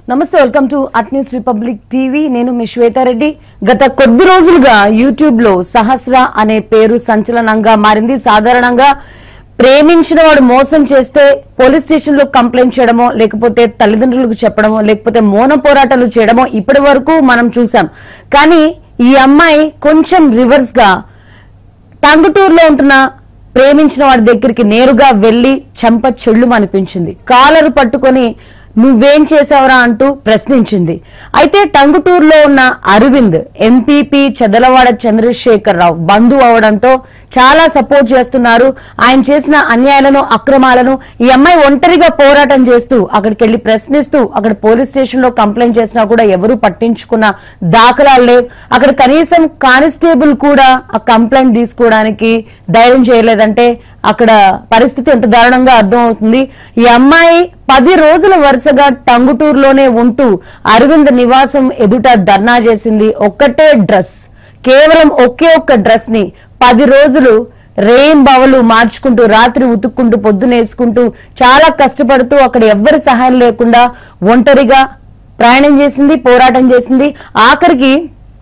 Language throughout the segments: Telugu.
నమస్తే welcome to at News Republic TV నేను మీ శ్వేతారెడ్డి గత కొద్ది రోజులుగా యూట్యూబ్ లో సహస్ర అనే పేరు సంచలనంగా మారింది సాధారణంగా ప్రేమించిన వాడు మోసం చేస్తే పోలీస్ స్టేషన్ లో కంప్లైంట్ చేయడమో లేకపోతే తల్లిదండ్రులకు చెప్పడమో లేకపోతే మౌన పోరాటాలు చేయడమో ఇప్పటి వరకు మనం చూసాం కానీ ఈ అమ్మాయి కొంచెం రివర్స్ గా టంగుటూరులో ఉంటున్న ప్రేమించిన వాడి దగ్గరికి నేరుగా వెళ్లి చెంప చెళ్ళు అనిపించింది కాలరు పట్టుకొని నువ్వేం చేసావురా అంటూ ప్రశ్నించింది అయితే టంగుటూరులో ఉన్న అరవింద్ ఎంపీపీ చెదలవాడ చంద్రశేఖర్ రావు బంధువు అవడంతో చాలా సపోర్ట్ చేస్తున్నారు ఆయన చేసిన అన్యాయాలను అక్రమాలను ఈ అమ్మాయి ఒంటరిగా పోరాటం చేస్తూ అక్కడికి వెళ్లి ప్రశ్నిస్తూ అక్కడ పోలీస్ స్టేషన్ లో కంప్లైంట్ చేసినా కూడా ఎవరు పట్టించుకున్న దాఖలాలు లేవు అక్కడ కనీసం కానిస్టేబుల్ కూడా ఆ కంప్లైంట్ తీసుకోవడానికి ధైర్యం చేయలేదంటే అక్కడ పరిస్థితి ఎంత దారుణంగా అర్థమవుతుంది ఈ అమ్మాయి పది రోజుల వరుసగా టంగుటూరులోనే ఉంటూ అరవింద్ నివాసం ఎదుట ధర్నా చేసింది ఒక్కటే డ్రెస్ కేవలం ఒకే ఒక్క డ్రెస్ ని పది రోజులు రేం బవలు మార్చుకుంటూ రాత్రి ఉతుక్కుంటూ పొద్దునేసుకుంటూ చాలా కష్టపడుతూ అక్కడ ఎవ్వరి సహాయం లేకుండా ఒంటరిగా ప్రయాణం చేసింది పోరాటం చేసింది ఆఖరికి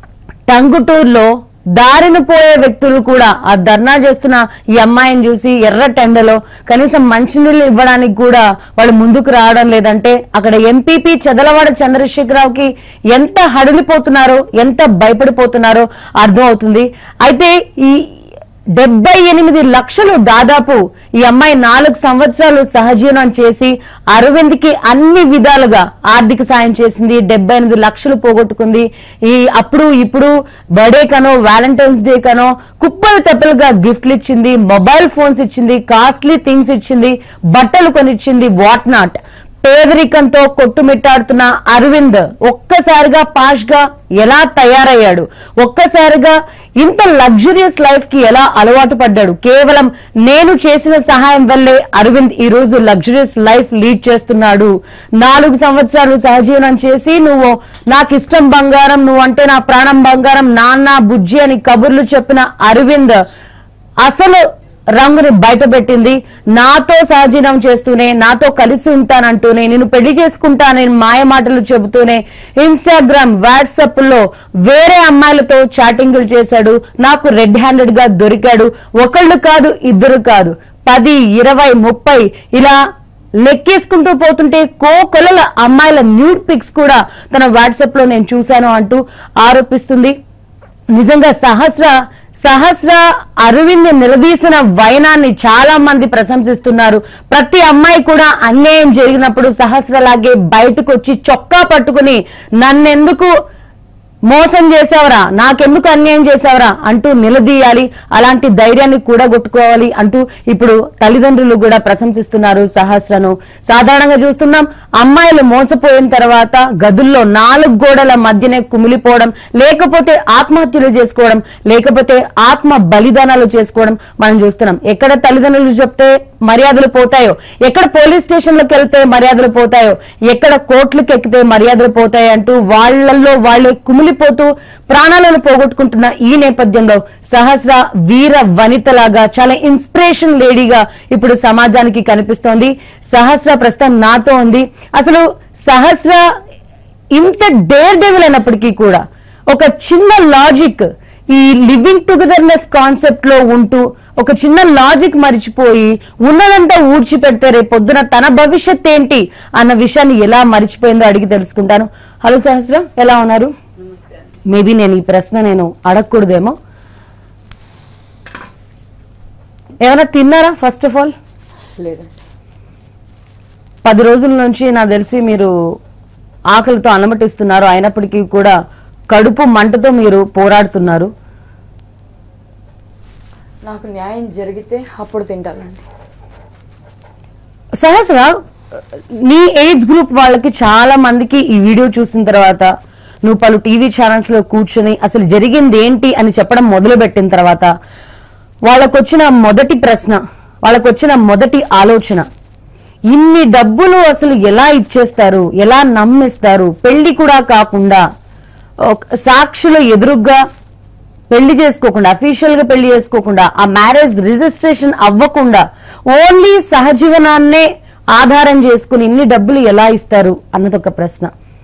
టంగుటూరులో దారిన పోయే వ్యక్తులు కూడా ఆ ధర్నా చేస్తున్న ఈ అమ్మాయిని చూసి ఎర్ర టెండలో కనీసం మంచినీళ్ళు ఇవ్వడానికి కూడా వాళ్ళు ముందుకు రావడం లేదంటే అక్కడ ఎంపీపీ చదలవాడ చంద్రశేఖరరావుకి ఎంత హడిలిపోతున్నారో ఎంత భయపడిపోతున్నారో అర్థమవుతుంది అయితే ఈ డెబ్బై ఎనిమిది లక్షలు దాదాపు ఈ అమ్మాయి నాలుగు సంవత్సరాలు సహజీవనం చేసి అరవింద్ కి అన్ని విధాలుగా ఆర్థిక సాయం చేసింది డెబ్బై ఎనిమిది లక్షలు పోగొట్టుకుంది ఈ అప్పుడు ఇప్పుడు బర్త్డే కనో వ్యాలంటైన్స్ డే కనో కుప్పలు తెప్పలుగా గిఫ్ట్లు ఇచ్చింది మొబైల్ ఫోన్స్ ఇచ్చింది కాస్ట్లీ థింగ్స్ ఇచ్చింది బట్టలు కొనిచ్చింది వాట్ నాట్ పేదరికంతో కొట్టుమిట్టాడుతున్న అరవింద్ ఒక్కసారిగా పాష్ గా ఎలా తయారయ్యాడు ఒక్కసారిగా ఇంత లగ్జరియస్ లైఫ్ కి ఎలా అలవాటు పడ్డాడు కేవలం నేను చేసిన సహాయం వల్లే అరవింద్ ఈ రోజు లగ్జరియస్ లైఫ్ లీడ్ చేస్తున్నాడు నాలుగు సంవత్సరాలు సహజీవనం చేసి నువ్వు నాకు ఇష్టం బంగారం నువ్వు అంటే నా ప్రాణం బంగారం నాన్న బుజ్జి అని కబుర్లు చెప్పిన అరవింద్ అసలు రంగుని బయటపెట్టింది నాతో సహజీవనం చేస్తూనే నాతో కలిసి ఉంటానంటూనే నేను పెళ్లి చేసుకుంటానని మాయ మాటలు చెబుతూనే ఇన్స్టాగ్రామ్ వాట్సాప్ లో వేరే అమ్మాయిలతో చాటింగులు చేశాడు నాకు రెడ్ హ్యాండెడ్ గా దొరికాడు ఒకళ్ళు కాదు ఇద్దరు కాదు పది ఇరవై ముప్పై ఇలా లెక్కేసుకుంటూ పోతుంటే కో కొలల అమ్మాయిల న్యూడ్ పిక్స్ కూడా తన వాట్సాప్ లో నేను చూశాను అంటూ ఆరోపిస్తుంది నిజంగా సహస్ర సహస్ర అరవింద్ నిలదీసిన వైనాన్ని చాలా మంది ప్రశంసిస్తున్నారు ప్రతి అమ్మాయి కూడా అన్యాయం జరిగినప్పుడు సహస్రలాగే బయటకు వచ్చి చొక్కా పట్టుకుని నన్నెందుకు మోసం చేసావరా నాకెందుకు అన్యాయం చేసావరా అంటూ నిలదీయాలి అలాంటి ధైర్యాన్ని కూడా కొట్టుకోవాలి అంటూ ఇప్పుడు తల్లిదండ్రులు కూడా ప్రశంసిస్తున్నారు సహస్రను సాధారణంగా చూస్తున్నాం అమ్మాయిలు మోసపోయిన తర్వాత గదుల్లో నాలుగు గోడల మధ్యనే కుమిలిపోవడం లేకపోతే ఆత్మహత్యలు చేసుకోవడం లేకపోతే ఆత్మ బలిదానాలు చేసుకోవడం మనం చూస్తున్నాం ఎక్కడ తల్లిదండ్రులు చెప్తే మర్యాదలు పోతాయో ఎక్కడ పోలీస్ స్టేషన్లకు వెళ్తే మర్యాదలు పోతాయో ఎక్కడ కోర్టులకు ఎక్కితే మర్యాదలు పోతాయో అంటూ వాళ్ళల్లో వాళ్ళే కుమిలిపోతూ ప్రాణాలను పోగొట్టుకుంటున్న ఈ నేపథ్యంలో సహస్ర వీర వనితలాగా చాలా ఇన్స్పిరేషన్ లేడీగా ఇప్పుడు సమాజానికి కనిపిస్తోంది సహస్ర ప్రస్తుతం నాతో ఉంది అసలు సహస్ర ఇంత డేర్ డెవిల్ అయినప్పటికీ కూడా ఒక చిన్న లాజిక్ ఈ లివింగ్ టుగెదర్నెస్ కాన్సెప్ట్ లో ఉంటూ ఒక చిన్న లాజిక్ మరిచిపోయి ఉన్నదంతా ఊడ్చిపెడితే రేపు పొద్దున తన భవిష్యత్ ఏంటి అన్న విషయాన్ని ఎలా మరిచిపోయిందో అడిగి తెలుసుకుంటాను హలో సహస్ర ఎలా ఉన్నారు మేబీ నేను ఈ ప్రశ్న నేను అడగకూడదేమో ఏమైనా తిన్నారా ఫస్ట్ ఆఫ్ ఆల్ లేదండి పది రోజుల నుంచి నాకు తెలిసి మీరు ఆకలితో అలమటిస్తున్నారు అయినప్పటికీ కూడా కడుపు మంటతో మీరు పోరాడుతున్నారు నాకు న్యాయం జరిగితే అప్పుడు తింటానండి సహస్ర నీ ఏజ్ గ్రూప్ వాళ్ళకి చాలా మందికి ఈ వీడియో చూసిన తర్వాత నువ్వు పలు టీవీ ఛానల్స్ లో కూర్చొని అసలు జరిగింది ఏంటి అని చెప్పడం మొదలు పెట్టిన తర్వాత వాళ్ళకొచ్చిన మొదటి ప్రశ్న వాళ్ళకొచ్చిన మొదటి ఆలోచన ఇన్ని డబ్బులు అసలు ఎలా ఇచ్చేస్తారు ఎలా నమ్మిస్తారు పెళ్లి కూడా కాకుండా ఒక సాక్షుల ఎదురుగ్గా పెళ్లి చేసుకోకుండా అఫీషియల్ గా పెళ్లి చేసుకోకుండా ఆ మ్యారేజ్ రిజిస్ట్రేషన్ అవ్వకుండా ఓన్లీ సహజీవనాన్నే ఆధారం చేసుకుని ఇన్ని డబ్బులు ఎలా ఇస్తారు అన్నది ఒక ప్రశ్న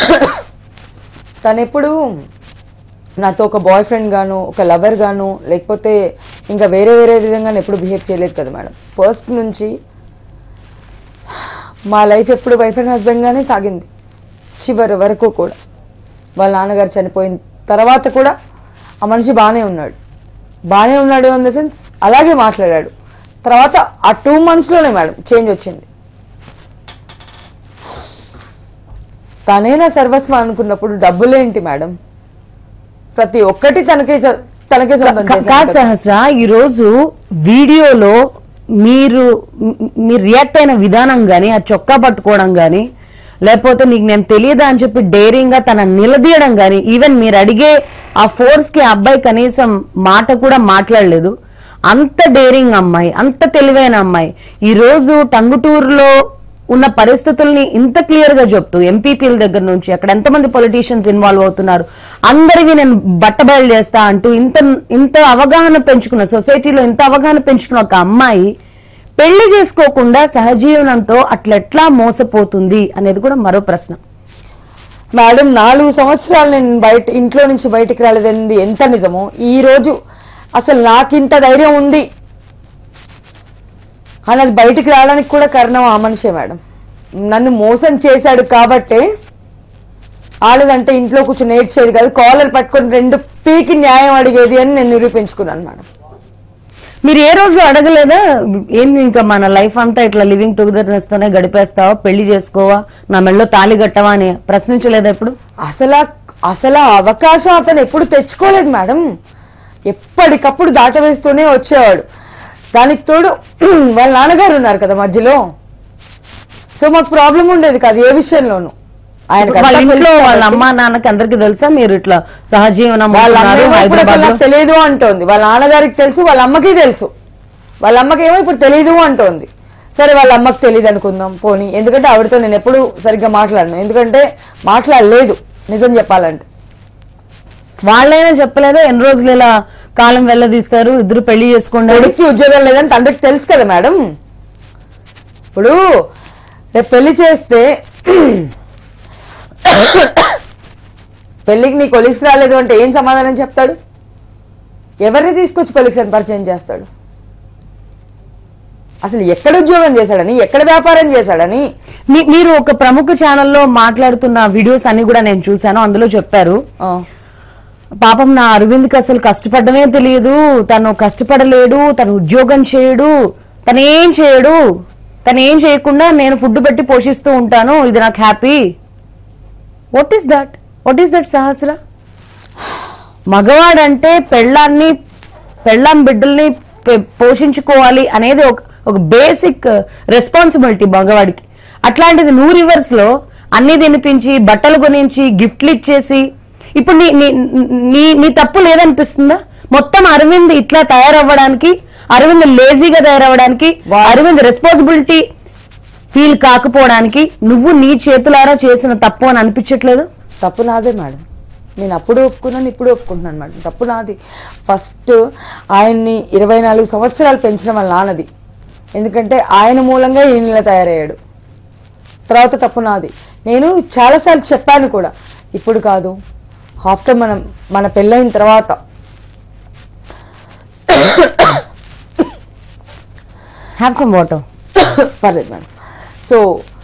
తను ఎప్పుడు నాతో ఒక బాయ్ ఫ్రెండ్ గాను ఒక లవర్ గాను లేకపోతే ఇంకా వేరే వేరే విధంగా ఎప్పుడు బిహేవ్ చేయలేదు కదా మేడం ఫస్ట్ నుంచి మా లైఫ్ ఎప్పుడు వైఫ్ అండ్ హస్బెండ్గానే సాగింది చివరి వరకు కూడా వాళ్ళ నాన్నగారు చనిపోయిన తర్వాత కూడా ఆ మనిషి బాగానే ఉన్నాడు బాగానే ఉన్నాడు ఇన్ ద సెన్స్ అలాగే మాట్లాడాడు తర్వాత ఆ టూ మంత్స్లోనే మేడం చేంజ్ వచ్చింది తనే నా సర్వస్వం అనుకున్నప్పుడు డబ్బులేంటి మేడం ప్రతి ఒక్కటి తనకే స- తనకే సొంతం కా- చేశాను కాదు కదా. సహస్ర ఈరోజు వీడియోలో మీరు మ్- మీరు రియాక్ట్ అయిన విధానం గాని ఆ చొక్కా పట్టుకోవడం గాని లేకపోతే నీకు నేను తెలియదా అని చెప్పి డేరింగ్ గా తన నిలదీయడం గాని ఈవెన్ మీరు అడిగే ఆ ఫోర్స్ కి ఆ అబ్బాయి కనీసం మాట కూడా మాట్లాడలేదు అంత డేరింగ్ అమ్మాయి అంత తెలివైన అమ్మాయి ఈ రోజు టంగుటూరులో ఉన్న పరిస్థితుల్ని ఇంత క్లియర్ గా చెప్తూ ఎంపీపీల దగ్గర నుంచి అక్కడ ఎంతమంది పొలిటీషియన్స్ ఇన్వాల్వ్ అవుతున్నారు అందరివి నేను బట్టబయలు చేస్తా అంటూ ఇంత ఇంత అవగాహన పెంచుకున్న సొసైటీలో ఇంత అవగాహన పెంచుకున్న ఒక అమ్మాయి పెళ్లి చేసుకోకుండా సహజీవనంతో అట్లెట్లా మోసపోతుంది అనేది కూడా మరో ప్రశ్న మేడం నాలుగు సంవత్సరాలు నేను బయట ఇంట్లో నుంచి బయటికి రాలేదండి ఎంత నిజమో ఈ రోజు అసలు నాకు ఇంత ధైర్యం ఉంది అన్నది బయటికి రావడానికి కూడా కారణం ఆ మనిషే మేడం నన్ను మోసం చేశాడు కాబట్టే ఆడదంటే ఇంట్లో కూర్చొని ఏడ్చేది కాదు కాలర్ పట్టుకొని రెండు పీకి న్యాయం అడిగేది అని నేను నిరూపించుకున్నాను మేడం మీరు ఏ రోజు అడగలేదా ఏంది ఇంకా మన లైఫ్ అంతా ఇట్లా లివింగ్ టుగెదర్నెస్ తోనే గడిపేస్తావా పెళ్లి చేసుకోవా నా మెళ్ళో తాళి కట్టవా అని ప్రశ్నించలేదా ఇప్పుడు అసలు ఆ- అసలు ఆ అవకాశం అతను ఎప్పుడు తెచ్చుకోలేదు మేడం ఎప్పటికప్పుడు దాటవేస్తూనే వచ్చేవాడు దానికి తోడు వాళ్ళ నాన్నగారు ఉన్నారు కదా మధ్యలో సో మాకు ప్రాబ్లం ఉండేది కాదు ఏ విషయంలోనూ ఆయనకు వాళ్ళ అంతా ఇంట్లో తెలుసు వాళ్ళ కాబట్టి అమ్మా నాన్నకి అందరికి తెలుసా మీరు ఇట్లా సహజీవనం వాళ్ళ ఉంటున్నారు అమ్మ ఇప్పుడు అసలు హైదరాబాద్ నాకు తెలియదు అంటోంది వాళ్ళ నాన్నగారికి తెలుసు వాళ్ళ అమ్మకి తెలుసు వాళ్ళ అమ్మకి ఏమో ఇప్పుడు తెలియదు అంటోంది సరే వాళ్ళ అమ్మకి తెలియదు అనుకుందాం పోనీ ఎందుకంటే ఆవిడతో నేను ఎప్పుడు సరిగ్గా మాట్లాడను ఎందుకంటే మాట్లాడలేదు నిజం చెప్పాలంటే వాళ్ళైనా చెప్పలేదా ఎన్ని రోజులు ఇలా కాలం వెళ్ళ తీసుకారు ఇద్దరు పెళ్లి చేసుకోండి కొడుక్కి ఉద్యోగం లేదని తండ్రికి తెలుసు కదా మేడం ఇప్పుడు రేపు పెళ్లి చేస్తే పెళ్ళికి నీ కొలిక్స్ రాలేదు అంటే ఏం సమాధానం చెప్తాడు ఎవరిని తీసుకొచ్చి కొలిక్స్ అని పరిచయం చేస్తాడు అసలు ఎక్కడ ఉద్యోగం చేశాడని ఎక్కడ వ్యాపారం చేశాడని మీ- మీరు ఒక ప్రముఖ ఛానల్లో మాట్లాడుతున్న వీడియోస్ అన్ని కూడా నేను చూశాను అందులో చెప్పారు ఆ, పాపం నా అరవింద్కి అసలు కష్టపడమే తెలియదు తను కష్టపడలేడు తను ఉద్యోగం చేయడు తను ఏం చేయడు తను ఏం చేయకుండా నేను ఫుడ్ పెట్టి పోషిస్తూ ఉంటాను ఇది నాకు happy what is that what is that Sahasra మగవాడంటే పెళ్ళాన్ని పెళ్ళాం బిడ్డల్ని పె- పోషించుకోవాలి అనేది ఒక ఒక బేసిక్ రెస్పాన్సిబిలిటీ మగవాడికి అట్లాంటిది నువ్వు రివర్స్ లో అన్ని తినిపించి బట్టలు కొనించి గిఫ్ట్లు ఇచ్చేసి ఇప్పుడు నీ నీ నీ నీ తప్పు లేదనిపిస్తుందా మొత్తం అరవింద్ ఇట్లా తయారవ్వడానికి అరవింద్ లేజీగా తయారవ్వడానికి వా- అరవింద్ రెస్పాన్సిబిలిటీ ఫీల్ కాకపోవడానికి నువ్వు నీ చేతులారా చేసిన తప్పు అని అనిపించట్లేదు తప్పు నాదే మేడం నేను అప్పుడు ఒప్పుకున్నాను ఇప్పుడు ఒప్పుకుంటున్నాను మేడం తప్పు నాది ఫస్ట్ ఆయన్ని ఇరవై నాలుగు సంవత్సరాలు పెంచిన వాళ్ళ నాన్నది ఎందుకంటే ఆయన మూలంగా ఈయన ఇలా తయారయ్యాడు తర్వాత తప్పు నాది నేను చాలాసార్లు చెప్పాను కూడా ఇప్పుడు కాదు ఆఫ్టర్ మనం మన పెళ్ళైన తర్వాత హ్యావ్ సమ్ వాటర్ పర్లేదు మేడం సో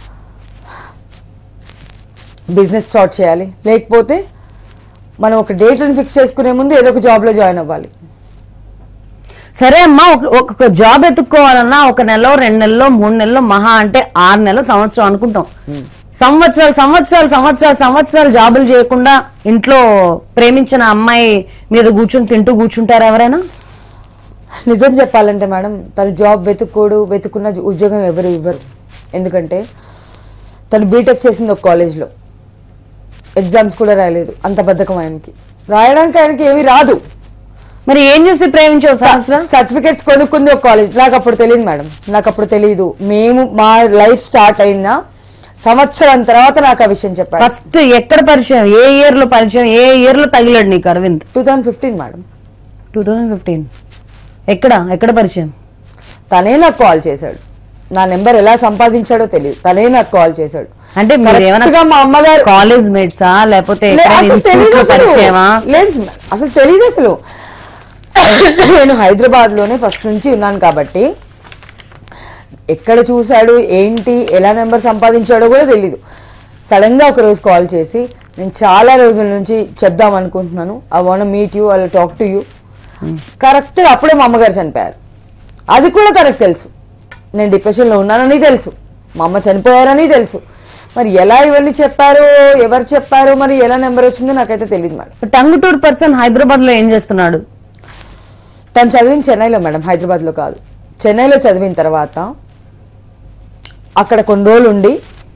బిజినెస్ స్టార్ట్ చేయాలి లేకపోతే మనం ఒక డేట్ని ఫిక్స్ చేసుకునే ముందు ఏదో ఒక జాబ్లో జాయిన్ అవ్వాలి సరే అమ్మా ఒక- ఒక జాబ్ ఎత్తుక్కోవాలన్నా ఒక నెలలో రెండు నెలలో మూడు నెలలు మహా అంటే ఆరు నెలలు సంవత్సరం అనుకుంటాం సంవత్సరాలు సంవత్సరాలు సంవత్సరాలు సంవత్సరాలు జాబులు చేయకుండా ఇంట్లో ప్రేమించిన అమ్మాయి మీద కూర్చుని తింటూ కూర్చుంటారు ఎవరైనా నిజం చెప్పాలంటే మేడం తను జాబ్ వెతుక్కోడు వెతుకున్న జ- ఉద్యోగం ఎవరు ఇవ్వరు ఎందుకంటే తను బీటెక్ చేసింది ఒక కాలేజ్లో ఎగ్జామ్స్ కూడా రాయలేదు అంత బద్ధకం ఆయనకి రాయడానికి ఆయనకి ఏమీ రాదు మరి ఏం చేసి ప్రేమించావు సహస్రం సర్టిఫికెట్స్ కొనుక్కుంది ఒక కాలేజ్ నాకు అప్పుడు తెలియదు మేడం నాకు అప్పుడు తెలియదు మేము మా లైఫ్ స్టార్ట్ అయిన సంవత్సరం తర్వాత నాకు ఆ విషయం చెప్పారు ఫస్ట్ ఎక్కడ పరిచయం ఏ ఇయర్ లో పరిచయం ఏ ఇయర్ లో తగిలాడు నీకు Aravind two thousand fifteen madam two thousand fifteen ఎక్కడ ఎక్కడ పరిచయం తనే నాకు కాల్ చేశాడు నా నెంబర్ ఎలా సంపాదించాడో తెలియదు తనే నాకు కాల్ చేశాడు అంటే మీరు ఏమైనా Correct గా మా అమ్మగారు కాలేజ్ మేట్సా లేకపోతే లే, ఎక్కడైనా అసలు ఇన్స్టిట్యూట్ తెలీదు లో అసలు. పరిచయమా లేదు స్మ- అసలు తెలియదు అసలు నేను హైదరాబాద్ లోనే ఫస్ట్ నుంచి ఉన్నాను కాబట్టి ఎక్కడ చూశాడు ఏంటి ఎలా నెంబర్ సంపాదించాడో కూడా తెలీదు సడన్ గా ఒక రోజు కాల్ చేసి నేను చాలా రోజుల నుంచి చెప్దాం అనుకుంటున్నాను I want meet you I talk to you correct అప్పుడే మా అమ్మగారు చనిపోయారు అది కూడా కరెక్ట్ తెలుసు నేను డిప్రెషన్లో ఉన్నానని తెలుసు మా అమ్మ చనిపోయారని తెలుసు మరి ఎలా ఇవన్నీ చెప్పారో ఎవరు చెప్పారో మరి ఎలా నెంబర్ వచ్చిందో నాకైతే తెలియదు మేడం టంగుటూర్ పర్సన్ హైదరాబాద్ లో ఏం చేస్తున్నాడు తను చదివింది చెన్నైలో మేడం హైదరాబాద్లో కాదు చెన్నైలో చదివిన తర్వాత అక్కడ కొన్ని రోజులు ఉండి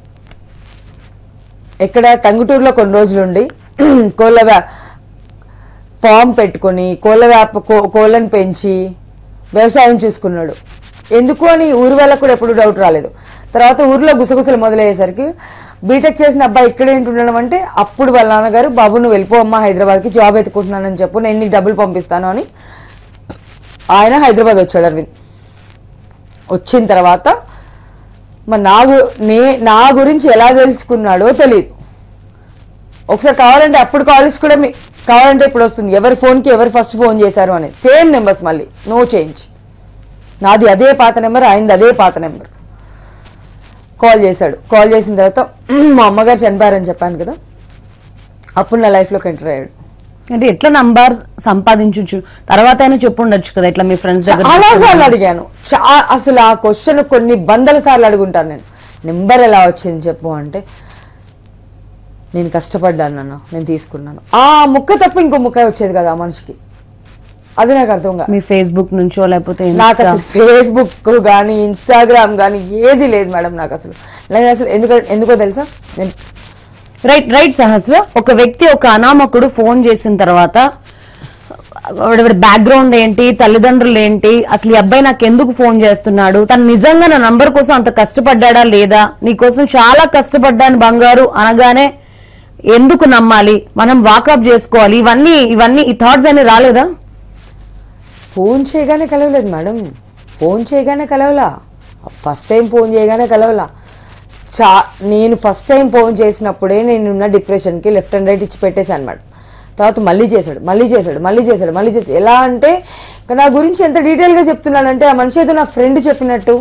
ఇక్కడ టంగుటూరులో కొన్ని రోజులు ఉండి కోళ్ళ వ్యా- ఫామ్ పెట్టుకొని కోళ్ళ వ్యాప కో- కోళ్ళని పెంచి వ్యవసాయం చూసుకున్నాడు ఎందుకు అని ఊరు వాళ్ళకు కూడా ఎప్పుడు డౌట్ రాలేదు తర్వాత ఊర్లో గుసగుసలు మొదలయ్యేసరికి బీటెక్ చేసిన అబ్బాయి ఇక్కడ ఏంటి ఉండడం అంటే అప్పుడు వాళ్ళ నాన్నగారు బాబు నువ్వు వెళ్ళిపో అమ్మా హైదరాబాద్కి జాబ్ ఎత్తుకుంటున్నానని చెప్పు నేను నీకు డబ్బులు పంపిస్తాను అని ఆయన హైదరాబాద్ వచ్చాడు అరవింద్ వచ్చిన తర్వాత మరి నా గు- నే నా గురించి ఎలా తెలుసుకున్నాడో తెలియదు ఒకసారి కావాలంటే అప్పుడు కాలేజ్ కూడా మీ కావాలంటే ఇప్పుడు వస్తుంది ఎవరి ఫోన్కి ఎవరు ఫస్ట్ ఫోన్ చేశారు అని సేమ్ నెంబర్స్ మళ్ళీ నో చేంజ్ నాది అదే పాత నెంబర్ ఆయనది అదే పాత నెంబర్ కాల్ చేశాడు కాల్ చేసిన తర్వాత "మ్మ్, మా అమ్మగారు చనిపోయారని చెప్పాను కదా అప్పుడు నా లైఫ్లోకి ఎంటర్ అయ్యాడు అంటే ఎట్లా నంబర్ సంపాదించు తర్వాత అయినా చెప్పు ఉండొచ్చు కదా ఇట్లా మీ ఫ్రెండ్స్ దగ్గర చాలా తీసుకొని. సార్లు అడిగాను చా- అసలు ఆ క్వశ్చన్ కొన్ని వందల సార్లు అడుగుంటాను నేను నెంబర్ ఎలా వచ్చింది చెప్పు అంటే నేను కష్టపడ్డాను నాన్న నేను తీసుకున్నాను ఆ ముక్క తప్ప ఇంకో ముక్క వచ్చేది కదా ఆ మనిషికి అది నాకు అర్థం కాదు మీ ఫేస్బుక్ నుంచో లేకపోతే నాకు Insta? అసలు ఫేస్బుక్ కానీ ఇన్స్టాగ్రామ్ కానీ ఏది లేదు మేడం నాకు అసలు నేను అసలు ఎందుకో ఎందుకో తెలుసా నేను రైట్ రైట్ సహస్ర ఒక వ్యక్తి ఒక అనామకుడు ఫోన్ చేసిన తర్వాత బ్యాక్గ్రౌండ్ ఏంటి తల్లిదండ్రులు ఏంటి అసలు ఈ అబ్బాయి నాకు ఎందుకు ఫోన్ చేస్తున్నాడు తను నిజంగా నా నంబర్ కోసం అంత కష్టపడ్డా లేదా నీ కోసం చాలా కష్టపడ్డాను బంగారు అనగానే ఎందుకు నమ్మాలి మనం వాకప్ చేసుకోవాలి ఇవన్నీ ఇవన్నీ ఈ థాట్స్ అన్ని రాలేదా ఫోన్ చేయగానే కలవలేదు మేడం ఫోన్ చేయగానే కలవలా ఫస్ట్ టైం ఫోన్ చేయగానే కలవలా చా నేను ఫస్ట్ టైం ఫోన్ చేసినప్పుడే నేనున్న డిప్రెషన్కి లెఫ్ట్ అండ్ రైట్ ఇచ్చి పెట్టేశాను మేడం తర్వాత మళ్ళీ చేశాడు మళ్ళీ చేశాడు మళ్ళీ చేశాడు మళ్ళీ చేశాడు ఎలా అంటే ఇంకా నా గురించి ఎంత డీటెయిల్గా చెప్తున్నానంటే ఆ మనిషి ఏదో నా ఫ్రెండ్ చెప్పినట్టు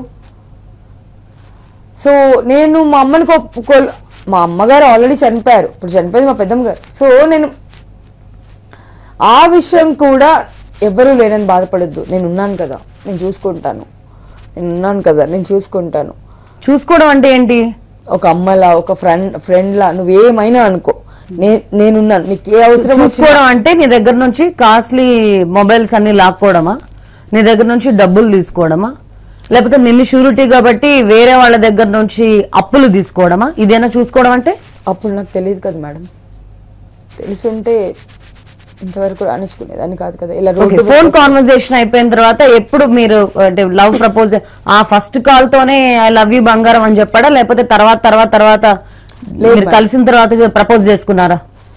సో నేను మా అమ్మని కొ మా అమ్మగారు ఆల్రెడీ చనిపోయారు ఇప్పుడు చనిపోయింది మా పెద్దమ్మ గారు సో నేను ఆ విషయం కూడా ఎవ్వరూ లేనని బాధపడద్దు నేను ఉన్నాను కదా నేను చూసుకుంటాను నేను ఉన్నాను కదా నేను చూసుకుంటాను చూసుకోవడం అంటే ఏంటి ఒక అమ్మలా ఒక ఫ్రెండ్ ఫ్రెండ్లా నువ్వేమైనా అనుకో నే నేనున్నాను నీకు ఏ అవసరం వచ్చినా చూసుకోవడం అంటే నీ దగ్గర నుంచి కాస్ట్లీ మొబైల్స్ అన్ని లాక్కోవడమా నీ దగ్గర నుంచి డబ్బులు తీసుకోవడమా లేకపోతే నిన్ను షూరిటీ కాబట్టి వేరే వాళ్ళ దగ్గర నుంచి అప్పులు తీసుకోవడమా ఇదేనా చూసుకోవడం అంటే అప్పుడు నాకు తెలియదు కదా మేడం తెలిసి ఉంటే ఇంతవరకు రాణించుకునేదాన్ని కాదు కదా ఇలా రోడ్డు ఫోన్ కాన్వర్సేషన్ అయిపోయిన తర్వాత ఎప్పుడు మీరు అంటే లవ్ ప్రపోజ్ ఆ ఫస్ట్ కాల్ తోనే ఐ లవ్ యూ బంగారం అని చెప్పాడా లేకపోతే తర్వాత తర్వాత తర్వాత మీరు కలిసిన తర్వాత ప్రపోజ్ చేసుకున్నారా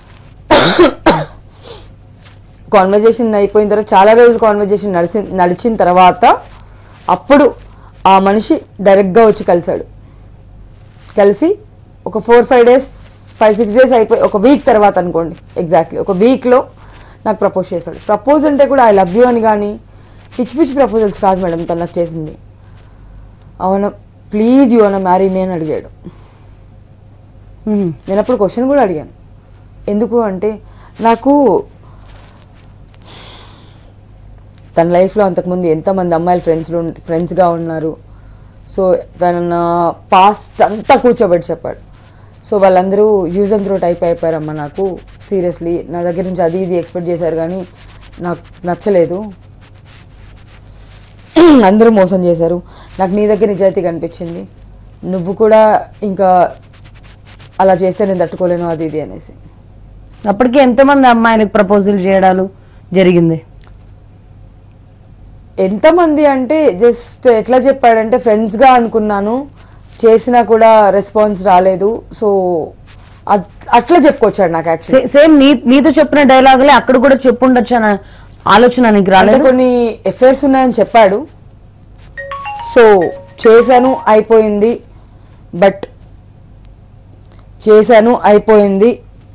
కాన్వర్జేషన్ అయిపోయిన తర్వాత చాలా రోజులు కాన్వర్జేషన్ నడిచి నడిచిన తర్వాత అప్పుడు ఆ మనిషి డైరెక్ట్గా వచ్చి కలిశాడు కలిసి ఒక four five days five six days అయిపోయి ఒక వీక్ తర్వాత అనుకోండి ఎగ్జాక్ట్లీ ఒక వీక్లో నాకు ప్రపోజ్ చేశాడు ప్రపోజ్ అంటే కూడా ఐ లవ్ యూ అని కానీ పిచ్చి పిచ్చి ప్రపోజల్స్ కాదు మేడం తను నాకు చేసింది అవునా ప్లీజ్ యూ అన్న మ్యారీ మీ అని అడిగాడు మ్మ్. నేను అప్పుడు క్వశ్చన్ కూడా అడిగాను ఎందుకు అంటే నాకు తన లైఫ్లో అంతకుముందు ఎంతమంది అమ్మాయిలు ఫ్రెండ్స్ ఫ్రెండ్స్గా ఉన్నారు సో తన పాస్ట్ అంతా కూర్చోబెట్టి చెప్పాడు సో వాళ్ళందరూ యూజ్ అండ్ త్రో టైప్ అయిపోయారమ్మా నాకు సీరియస్లీ నా దగ్గర నుంచి అది ఇది ఎక్స్పెక్ట్ చేశారు కానీ నాకు నచ్చలేదు అందరూ మోసం చేశారు నాకు నీ దగ్గర నిజాయితీ కనిపించింది నువ్వు కూడా ఇంకా అలా చేస్తే నేను తట్టుకోలేను అది ఇది అనేసి అప్పటికి ఎంతమంది అమ్మాయిలకు ప్రపోజల్ చేయడాలు జరిగింది ఎంతమంది అంటే జస్ట్ ఎట్లా చెప్పాడంటే ఫ్రెండ్స్గా అనుకున్నాను చేసినా కూడా రెస్పాన్స్ రాలేదు సో అట్- అట్లా చెప్పుకొచ్చాడు నాకు యాక్చువల్లీ సే- సేమ్ నీ నీతో చెప్పిన డైలాగులే అక్కడ కూడా చెప్పుండొచ్చు అన్న ఆలోచన నీకు అంటే రాలేదు కొన్ని ఎఫైర్స్ ఉన్నాయని చెప్పాడు సో చేశాను అయిపోయింది బట్ చేశాను అయిపోయింది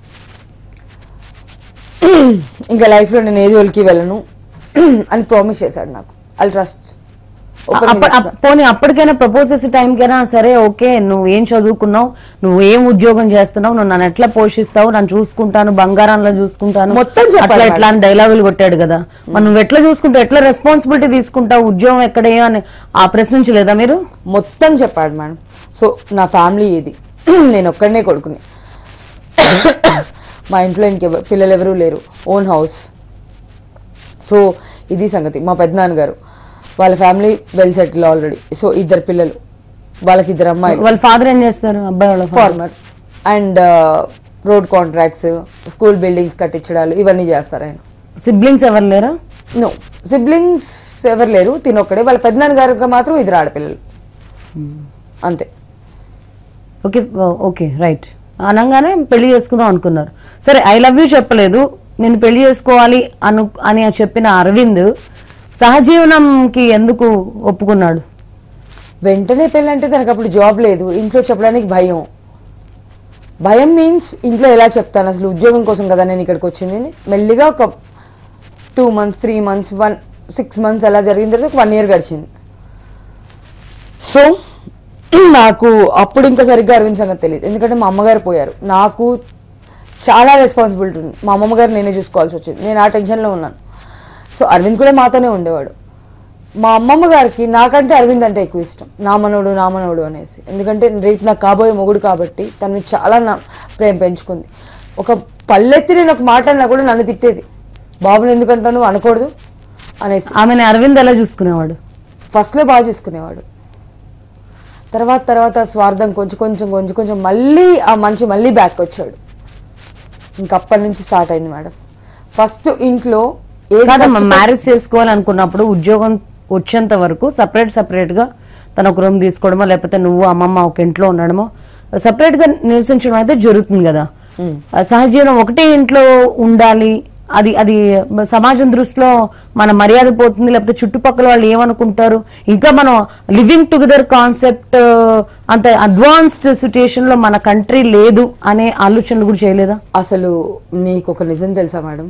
ఇంకా లైఫ్లో నేను ఏది ఒలికి వెళ్ళను అని ప్రామిస్ చేశాడు నాకు ఐ ట్రస్ట్ అప్ప- అప్- పోనీ అప్పటికైనా ప్రపోజ్ చేసే టైంకైనా సరే ఓకే నువ్వు ఏం చదువుకున్నావు నువ్వు ఏం ఉద్యోగం చేస్తున్నావు నువ్వు నన్ను ఎట్లా పోషిస్తావు నన్ను చూసుకుంటాను బంగారంలో చూసుకుంటాను మొత్తం చెప్పాలి అట్లా మేడం. ఎట్లా అని డైలాగులు కొట్టాడు కదా మరి నువ్వు ఎట్లా చూసుకుంటావు ఎట్లా రెస్పాన్సిబిలిటీ తీసుకుంటావు ఉద్యోగం ఎక్కడ ఏ అని ఆ ప్రశ్నించలేదా మీరు మొత్తం చెప్పాడు మేడం సో నా ఫ్యామిలీ ఇది నేను ఒక్కడనే కొడుకుని మా ఇంట్లో ఇంకెవ పిల్లలు ఎవరూ లేరు ఓన్ హౌస్ సో ఇది సంగతి మా పెద్దనాన్నగారు వాళ్ళ family well settle already so ఇద్దరు పిల్లలు వాళ్ళకి ఇద్దరు అమ్మాయిలు వాళ్ళ ఫాదర్ ఏం చేస్తారు అబ్బాయి వాళ్ళ father? Farmer and road contracts school buildings కట్టించడాలు ఇవన్నీ చేస్తారు ఆయన సిబ్లింగ్స్ ఎవరు లేరా నో సిబ్లింగ్స్ ఎవరు లేరు తినొక్కడే వాళ్ళ పెద్దనాన్న గారికి మాత్రం ఇద్దరు ఆడపిల్లలు అంతే ఓకే ఓకే రైట్ అనగానే పెళ్లి చేసుకుందాం అనుకున్నారు సరే ఐ లవ్ యూ చెప్పలేదు నేను పెళ్లి చేసుకోవాలి అను అని చెప్పిన అరవింద్ సహజీవనంకి ఎందుకు ఒప్పుకున్నాడు వెంటనే పెళ్ళంటే తనకు అప్పుడు జాబ్ లేదు ఇంట్లో చెప్పడానికి భయం భయం మీన్స్ ఇంట్లో ఎలా చెప్తాను అసలు ఉద్యోగం కోసం కదా నేను ఇక్కడికి వచ్చింది అని. మెల్లిగా ఒక two months three months one six months అలా జరిగిన తర్వాత వన్ ఇయర్ గడిచింది సో నాకు అప్పుడు ఇంకా సరిగ్గా అరవింద్ సంగతి తెలియదు ఎందుకంటే మా అమ్మగారు పోయారు నాకు చాలా రెస్పాన్సిబిలిటీ ఉంది మా అమ్మమ్మ గారు నేనే చూసుకోవాల్సి వచ్చింది నేను ఆ టెన్షన్లో ఉన్నాను సో అరవింద్ కూడా మాతోనే ఉండేవాడు మా అమ్మమ్మ గారికి నాకంటే అరవింద్ అంటే ఎక్కువ ఇష్టం నా మనవడు నా మనవడు అనేసి ఎందుకంటే రేపు నాకు కాబోయే మొగుడు కాబట్టి తను చాలా నా ప్రేమ పెంచుకుంది ఒక పల్లెత్తి నేను ఒక మాట అన్నా కూడా నన్ను తిట్టేది బాబుని ఎందుకంటాను అనకూడదు అనేసి ఆమెను అరవింద్ ఎలా చూసుకునేవాడు ఫస్ట్లో బాగా చూసుకునేవాడు తర్వాత తర్వాత స్వార్థం కొంచెం కొంచెం కొంచెం కొంచెం మళ్ళీ ఆ మనిషి మళ్ళీ బ్యాక్ వచ్చాడు ఇంక అప్పటి నుంచి స్టార్ట్ అయింది మేడం ఫస్ట్ ఇంట్లో ఏ కాదమ్మా మ్యారేజ్ చేసుకోవాలనుకున్నప్పుడు ఉద్యోగం వచ్చేంత వరకు సపరేట్ సపరేట్ గా తన ఒక రూమ్ తీసుకోవడమో లేకపోతే నువ్వు అమ్మమ్మ ఒక ఇంట్లో ఉండడమో సపరేట్ గా నివసించడం అయితే జరుగుతుంది కదా ఆ సహజీవనం ఒకటే ఇంట్లో ఉండాలి అది అది సమాజం దృష్టిలో మన మర్యాద పోతుంది లేకపోతే చుట్టుపక్కల వాళ్ళు ఏమనుకుంటారు ఇంకా మనం లివింగ్ టుగెదర్ కాన్సెప్ట్ అంత అడ్వాన్స్డ్ సిచ్యుయేషన్ లో మన కంట్రీ లేదు అనే ఆలోచనలు కూడా చేయలేదా అసలు మీకు ఒక నిజం తెలుసా మేడం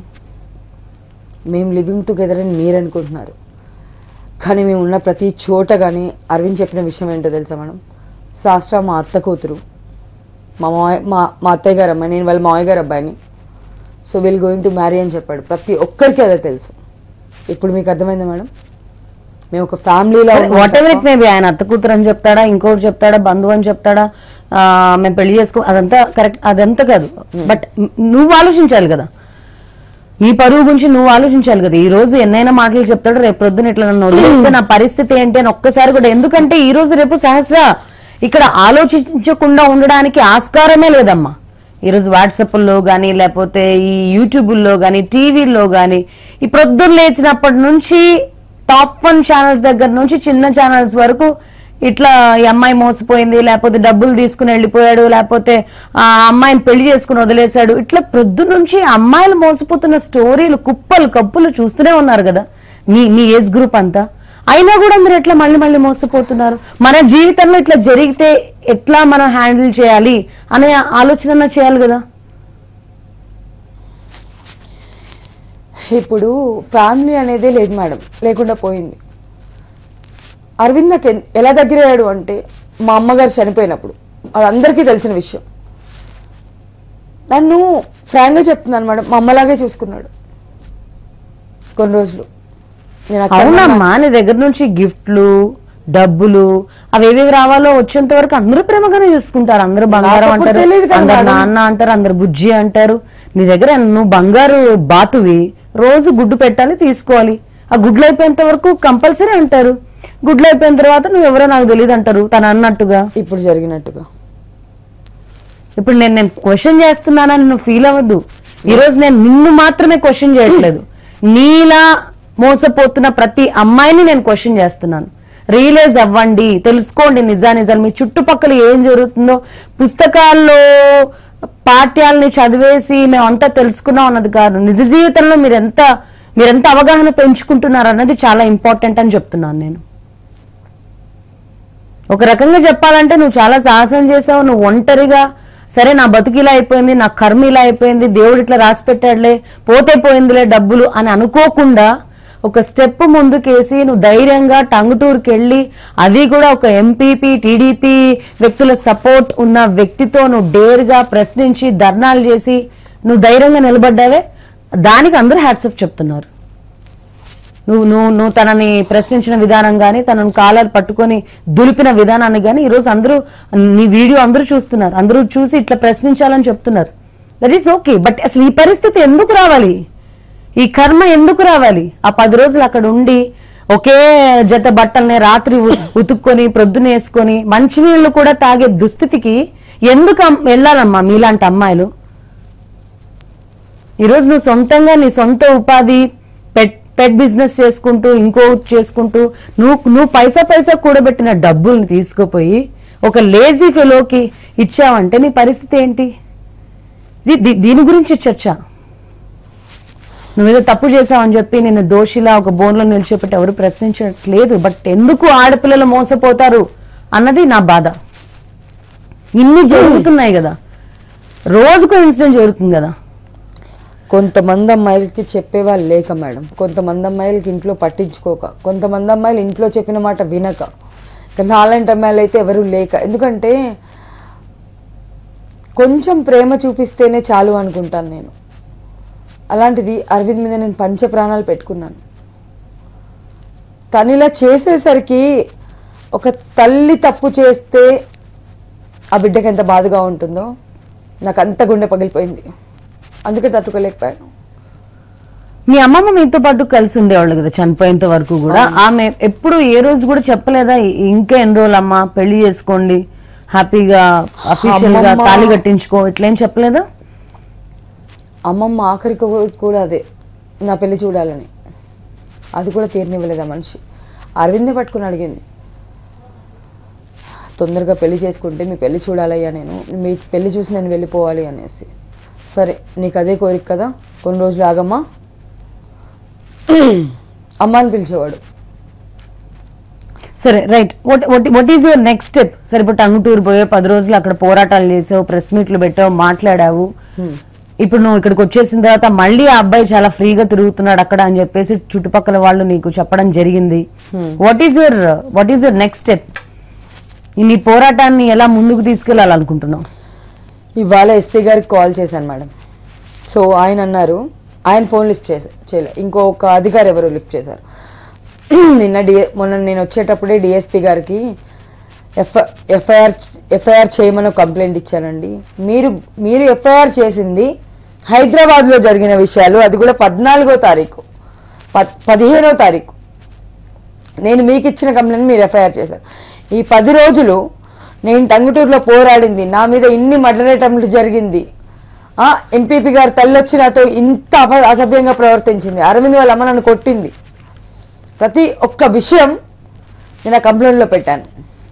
మేము లివింగ్ టుగెదర్ అని మీరు అనుకుంటున్నారు కానీ మేము ఉన్న ప్రతి చోట కానీ అరవింద్ చెప్పిన విషయం ఏంటో తెలుసా మేడం శాస్త్ర మా అత్త కూతురు మా మాయ మా మా అత్తయ్య గారు అమ్మాయి నేను వాళ్ళ మావయ్య గారు అబ్బాయిని so will going to marry అని చెప్పాడు ప్రతి ఒక్కరికి అదే తెలుసు ఇప్పుడు మీకు అర్థమైందా మేడం మేము ఒక ఫ్యామిలీలో వాట్ ఎవర్ ఇట్ మేబీ ఆయన అత్త కూతురు అని చెప్తాడా ఇంకోటి చెప్తాడా బంధువు అని చెప్తాడా ఆ, మేము పెళ్లి చేసుకో అదంతా కరెక్ట్ అదంతా కాదు బట్ నువ్వు ఆలోచించాలి కదా నీ పరువు గురించి నువ్వు ఆలోచించాలి కదా ఈ రోజు ఎన్నైనా మాటలు చెప్తాడు రేపు ప్రొద్దున ఇట్లా నన్ను వదిలేస్తే నా పరిస్థితి ఏంటి అని ఒక్కసారి కూడా ఎందుకంటే ఈ రోజు రేపు సహస్ర ఇక్కడ ఆలోచించకుండా ఉండడానికి ఆస్కారమే లేదమ్మా ఈరోజు వాట్సాప్లో కానీ లేకపోతే ఈ యూట్యూబుల్లో కానీ టీవీల్లో కానీ ఈ ప్రొద్దున లేచినప్పటి నుంచి టాప్ వన్ ఛానల్స్ దగ్గర నుంచి చిన్న ఛానల్స్ వరకు ఇట్లా ఈ అమ్మాయి మోసపోయింది లేకపోతే డబ్బులు తీసుకుని వెళ్ళిపోయాడు లేకపోతే ఆ అమ్మాయిని పెళ్లి చేసుకుని వదిలేశాడు ఇట్లా ప్రొద్దు నుంచి అమ్మాయిలు మోసపోతున్న స్టోరీలు కుప్పలు కప్పులు చూస్తూనే ఉన్నారు కదా మీ మీ ఏజ్ గ్రూప్ అంతా అయినా కూడా మీరు ఎట్లా మళ్ళీ మళ్ళీ మోసపోతున్నారు మన జీవితంలో ఇట్లా జరిగితే ఎట్లా మనం హ్యాండిల్ చేయాలి అనే ఆలోచన చేయాలి కదా ఇప్పుడు ఫ్యామిలీ అనేదే లేదు మేడం లేకుండా పోయింది అరవింద్ నాకు ఎన్- ఎలా దగ్గరయ్యాడు అంటే మా అమ్మగారు చనిపోయినప్పుడు అది అందరికీ తెలిసిన విషయం నన్ను ఫ్రాంక్గా చెప్తున్నాను మేడం మా అమ్మలాగే చూసుకున్నాడు కొన్ని రోజులు నేను అక్కడ అవునమ్మా నీ దగ్గర నుంచి గిఫ్ట్లు డబ్బులు అవి ఏవేవి రావాలో వచ్చేంత వరకు అందరూ ప్రేమగానే చూసుకుంటారు అందరూ బంగారం నాకు అప్పుడు అంటారు తెలియదు కదా అందరు మేడం. నాన్న అంటారు అందరు బుజ్జి అంటారు నీ దగ్గర నువ్వు బంగారు బాతువి రోజు గుడ్డు పెట్టాలి తీసుకోవాలి ఆ గుడ్లు అయిపోయేంత వరకు కంపల్సరీ అంటారు గుడ్లు అయిపోయిన తర్వాత నువ్వు ఎవరో నాకు తెలియదు అంటారు తను అన్నట్టుగా ఇప్పుడు జరిగినట్టుగా ఇప్పుడు నేను నేను క్వశ్చన్ చేస్తున్నానని నువ్వు ఫీల్ అవ్వద్దు ఈ రోజు నేను నిన్ను మాత్రమే క్వశ్చన్ చేయట్లేదు నీలా మోసపోతున్న ప్రతి అమ్మాయిని నేను క్వశ్చన్ చేస్తున్నాను రియలైజ్ అవ్వండి తెలుసుకోండి నిజానిజాలు మీ చుట్టుపక్కల ఏం జరుగుతుందో పుస్తకాల్లో పాఠ్యాలని చదివేసి మేమంతా తెలుసుకున్నాం అన్నది కాదు నిజ జీవితంలో మీరు ఎంత మీరెంత అవగాహన పెంచుకుంటున్నారు అన్నది చాలా ఇంపార్టెంట్ అని చెప్తున్నాను నేను ఒక రకంగా చెప్పాలంటే నువ్వు చాలా సాహసం చేసావు నువ్వు ఒంటరిగా సరే నా బతుకు ఇలా అయిపోయింది నా కర్మ ఇలా అయిపోయింది దేవుడు ఇట్లా రాసి పెట్టాడులే పోతే పోయిందిలే డబ్బులు అని అనుకోకుండా ఒక స్టెప్ ముందుకేసి నువ్వు ధైర్యంగా టంగుటూరుకి వెళ్ళి అది కూడా ఒక ఎంపీపీ టీడీపీ వ్యక్తుల సపోర్ట్ ఉన్న వ్యక్తితో నువ్వు డేర్గా ప్రశ్నించి ధర్నాలు చేసి నువ్వు ధైర్యంగా నిలబడ్డావే దానికి అందరూ హ్యాట్సప్ చెప్తున్నారు నువ్వు నువ్వు నువ్వు తనని ప్రశ్నించిన విధానం కానీ తనను కాలర్ పట్టుకొని దులిపిన విధానాన్ని కానీ ఈరోజు అందరూ నీ వీడియో అందరూ చూస్తున్నారు అందరూ చూసి ఇట్లా ప్రశ్నించాలని చెప్తున్నారు దట్ ఈస్ ఓకే బట్ అసలు ఈ పరిస్థితి ఎందుకు రావాలి ఈ కర్మ ఎందుకు రావాలి ఆ పది రోజులు అక్కడ ఉండి ఒకే జత బట్టల్ని రాత్రి ఉ- ఉతుక్కొని ప్రొద్దున వేసుకొని మంచినీళ్ళు కూడా తాగే దుస్థితికి ఎందుకు అమ్- వెళ్ళాలమ్మా మీలాంటి అమ్మాయిలు ఈరోజు నువ్వు సొంతంగా నీ సొంత ఉపాధి పెట్ పెట్ బిజినెస్ చేసుకుంటూ ఇంకో చేసుకుంటూ నువ్వు నువ్వు పైసా పైసా కూడబెట్టిన డబ్బుల్ని తీసుకుపోయి ఒక లేజీ ఫెలోకి ఇచ్చావంటే నీ పరిస్థితి ఏంటి ఇది- దీ- దీని గురించి చర్చ నువ్వేదో తప్పు చేసావని చెప్పి నేను దోషిలా ఒక బోన్లో నిలిచిపెట్టి ఎవరు ప్రశ్నించట్లేదు బట్ ఎందుకు ఆడపిల్లలు మోసపోతారు అన్నది నా బాధ ఇన్ని జరుగుతున్నాయి కదా రోజుకో ఇన్సిడెంట్ జరుగుతుంది కదా కొంతమంది అమ్మాయిలకి చెప్పేవాళ్ళు లేక మేడం కొంతమంది అమ్మాయిలకి ఇంట్లో పట్టించుకోక కొంతమంది అమ్మాయిలు ఇంట్లో చెప్పిన మాట వినక ఇక నాలాంటి అమ్మాయిలు అయితే ఎవరు లేక ఎందుకంటే కొంచెం ప్రేమ చూపిస్తేనే చాలు అనుకుంటాను నేను అలాంటిది అరవింద్ మీద నేను పంచ ప్రాణాలు పెట్టుకున్నాను తను ఇలా చేసేసరికి ఒక తల్లి తప్పు చేస్తే ఆ బిడ్డకి ఎంత బాధగా ఉంటుందో నాకు అంత గుండె పగిలిపోయింది అందుకే తట్టుకోలేకపోయాను మీ అమ్మమ్మ మీతో పాటు కలిసి ఉండేవాళ్ళు కదా చనిపోయేంత వరకు కూడా ఆమె ఎప్పుడు ఏ రోజు కూడా చెప్పలేదా ఇంకా ఎన్ని రోజులు అమ్మా పెళ్లి చేసుకోండి హ్యాపీగా అఫీషియల్ గా అమ్మమ్మ- తాళి కట్టించుకో ఇట్లేం చెప్పలేదా అమ్మమ్మ ఆఖరికి కూ- కూడా అదే నా పెళ్లి చూడాలని అది కూడా తీరనివ్వలేదు ఆ మనిషి అరవిందే పట్టుకుని అడిగింది తొందరగా పెళ్లి చేసుకుంటే మీ పెళ్లి చూడాలయ్యా నేను మీ పెళ్లి చూసి నేను వెళ్ళిపోవాలి అనేసి సరే నీకు అదే కోరిక కదా కొన్ని రోజులు ఆగమ్మా అమ్మ అని పిలిచేవాడు సరే right what is your next step సరే ఇప్పుడు టంగుటూరు పోయే పది రోజులు అక్కడ పోరాటాలు చేసావు ప్రెస్ మీట్లు పెట్టావు మాట్లాడావు ఇప్పుడు నువ్వు ఇక్కడికి వచ్చేసిన తర్వాత మళ్ళీ ఆ అబ్బాయి చాలా ఫ్రీగా తిరుగుతున్నాడు అక్కడ అని చెప్పేసి చుట్టుపక్కల వాళ్ళు నీకు చెప్పడం జరిగింది what is your what is your next step నీ పోరాటాన్ని ఎలా ముందుకు తీసుకెళ్లాలనుకుంటున్నావు ఇవాళ ఎస్పీ గారికి కాల్ చేశాను మేడం సో ఆయన అన్నారు ఆయన ఫోన్ లిఫ్ట్ చేసా చేయలే ఇంకొక అధికారి ఎవరు లిఫ్ట్ చేశారు నిన్న డిఏ మొన్న నేను వచ్చేటప్పుడే డిఎస్పీ గారికి ఎఫ్ ఎఫ్ఐఆర్ ఎఫ్ఐఆర్ చేయమని ఒక కంప్లైంట్ ఇచ్చానండి మీరు మీరు ఎఫ్ఐఆర్ చేసింది హైదరాబాద్లో జరిగిన విషయాలు అది కూడా పద్నాలుగో తారీఖు పద్ పదిహేనో తారీఖు నేను మీకు ఇచ్చిన కంప్లైంట్ మీరు ఎఫ్ఐఆర్ చేశారు ఈ పది రోజులు నేను టంగుటూరులో పోరాడింది నా మీద ఇన్ని మర్డర్ అటెంప్ట్లు జరిగింది ఆ, ఎంపీపీ గారు తల్లి వచ్చి నాతో ఇంత అప- అసభ్యంగా ప్రవర్తించింది అరవింద్ వాళ్ళ అమ్మ నన్ను కొట్టింది ప్రతి ఒక్క విషయం నేను ఆ కంప్లైంట్లో పెట్టాను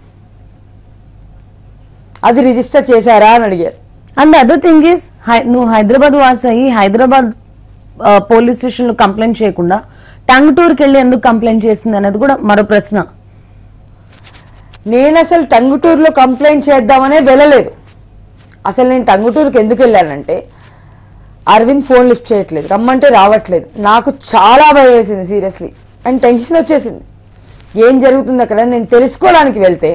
అది రిజిస్టర్ చేశారా అని అడిగారు అండ్ అదర్ థింగ్ ఈస్ నువ్వు హైదరాబాద్ వాస్ అయ్యి హైదరాబాద్ పోలీస్ స్టేషన్ లో కంప్లైంట్ చేయకుండా టంగుటూరుకి వెళ్ళి ఎందుకు కంప్లైంట్ చేసింది అనేది కూడా మరో ప్రశ్న నేను అసలు టంగుటూరులో కంప్లైంట్ చేద్దామనే వెళ్ళలేదు అసలు నేను టంగుటూరుకి ఎందుకు వెళ్ళానంటే అరవింద్ ఫోన్ లిఫ్ట్ చేయట్లేదు రమ్మంటే రావట్లేదు నాకు చాలా భయం వేసింది సీరియస్లీ అండ్ టెన్షన్ వచ్చేసింది ఏం జరుగుతుంది అక్కడ నేను తెలుసుకోవడానికి వెళ్తే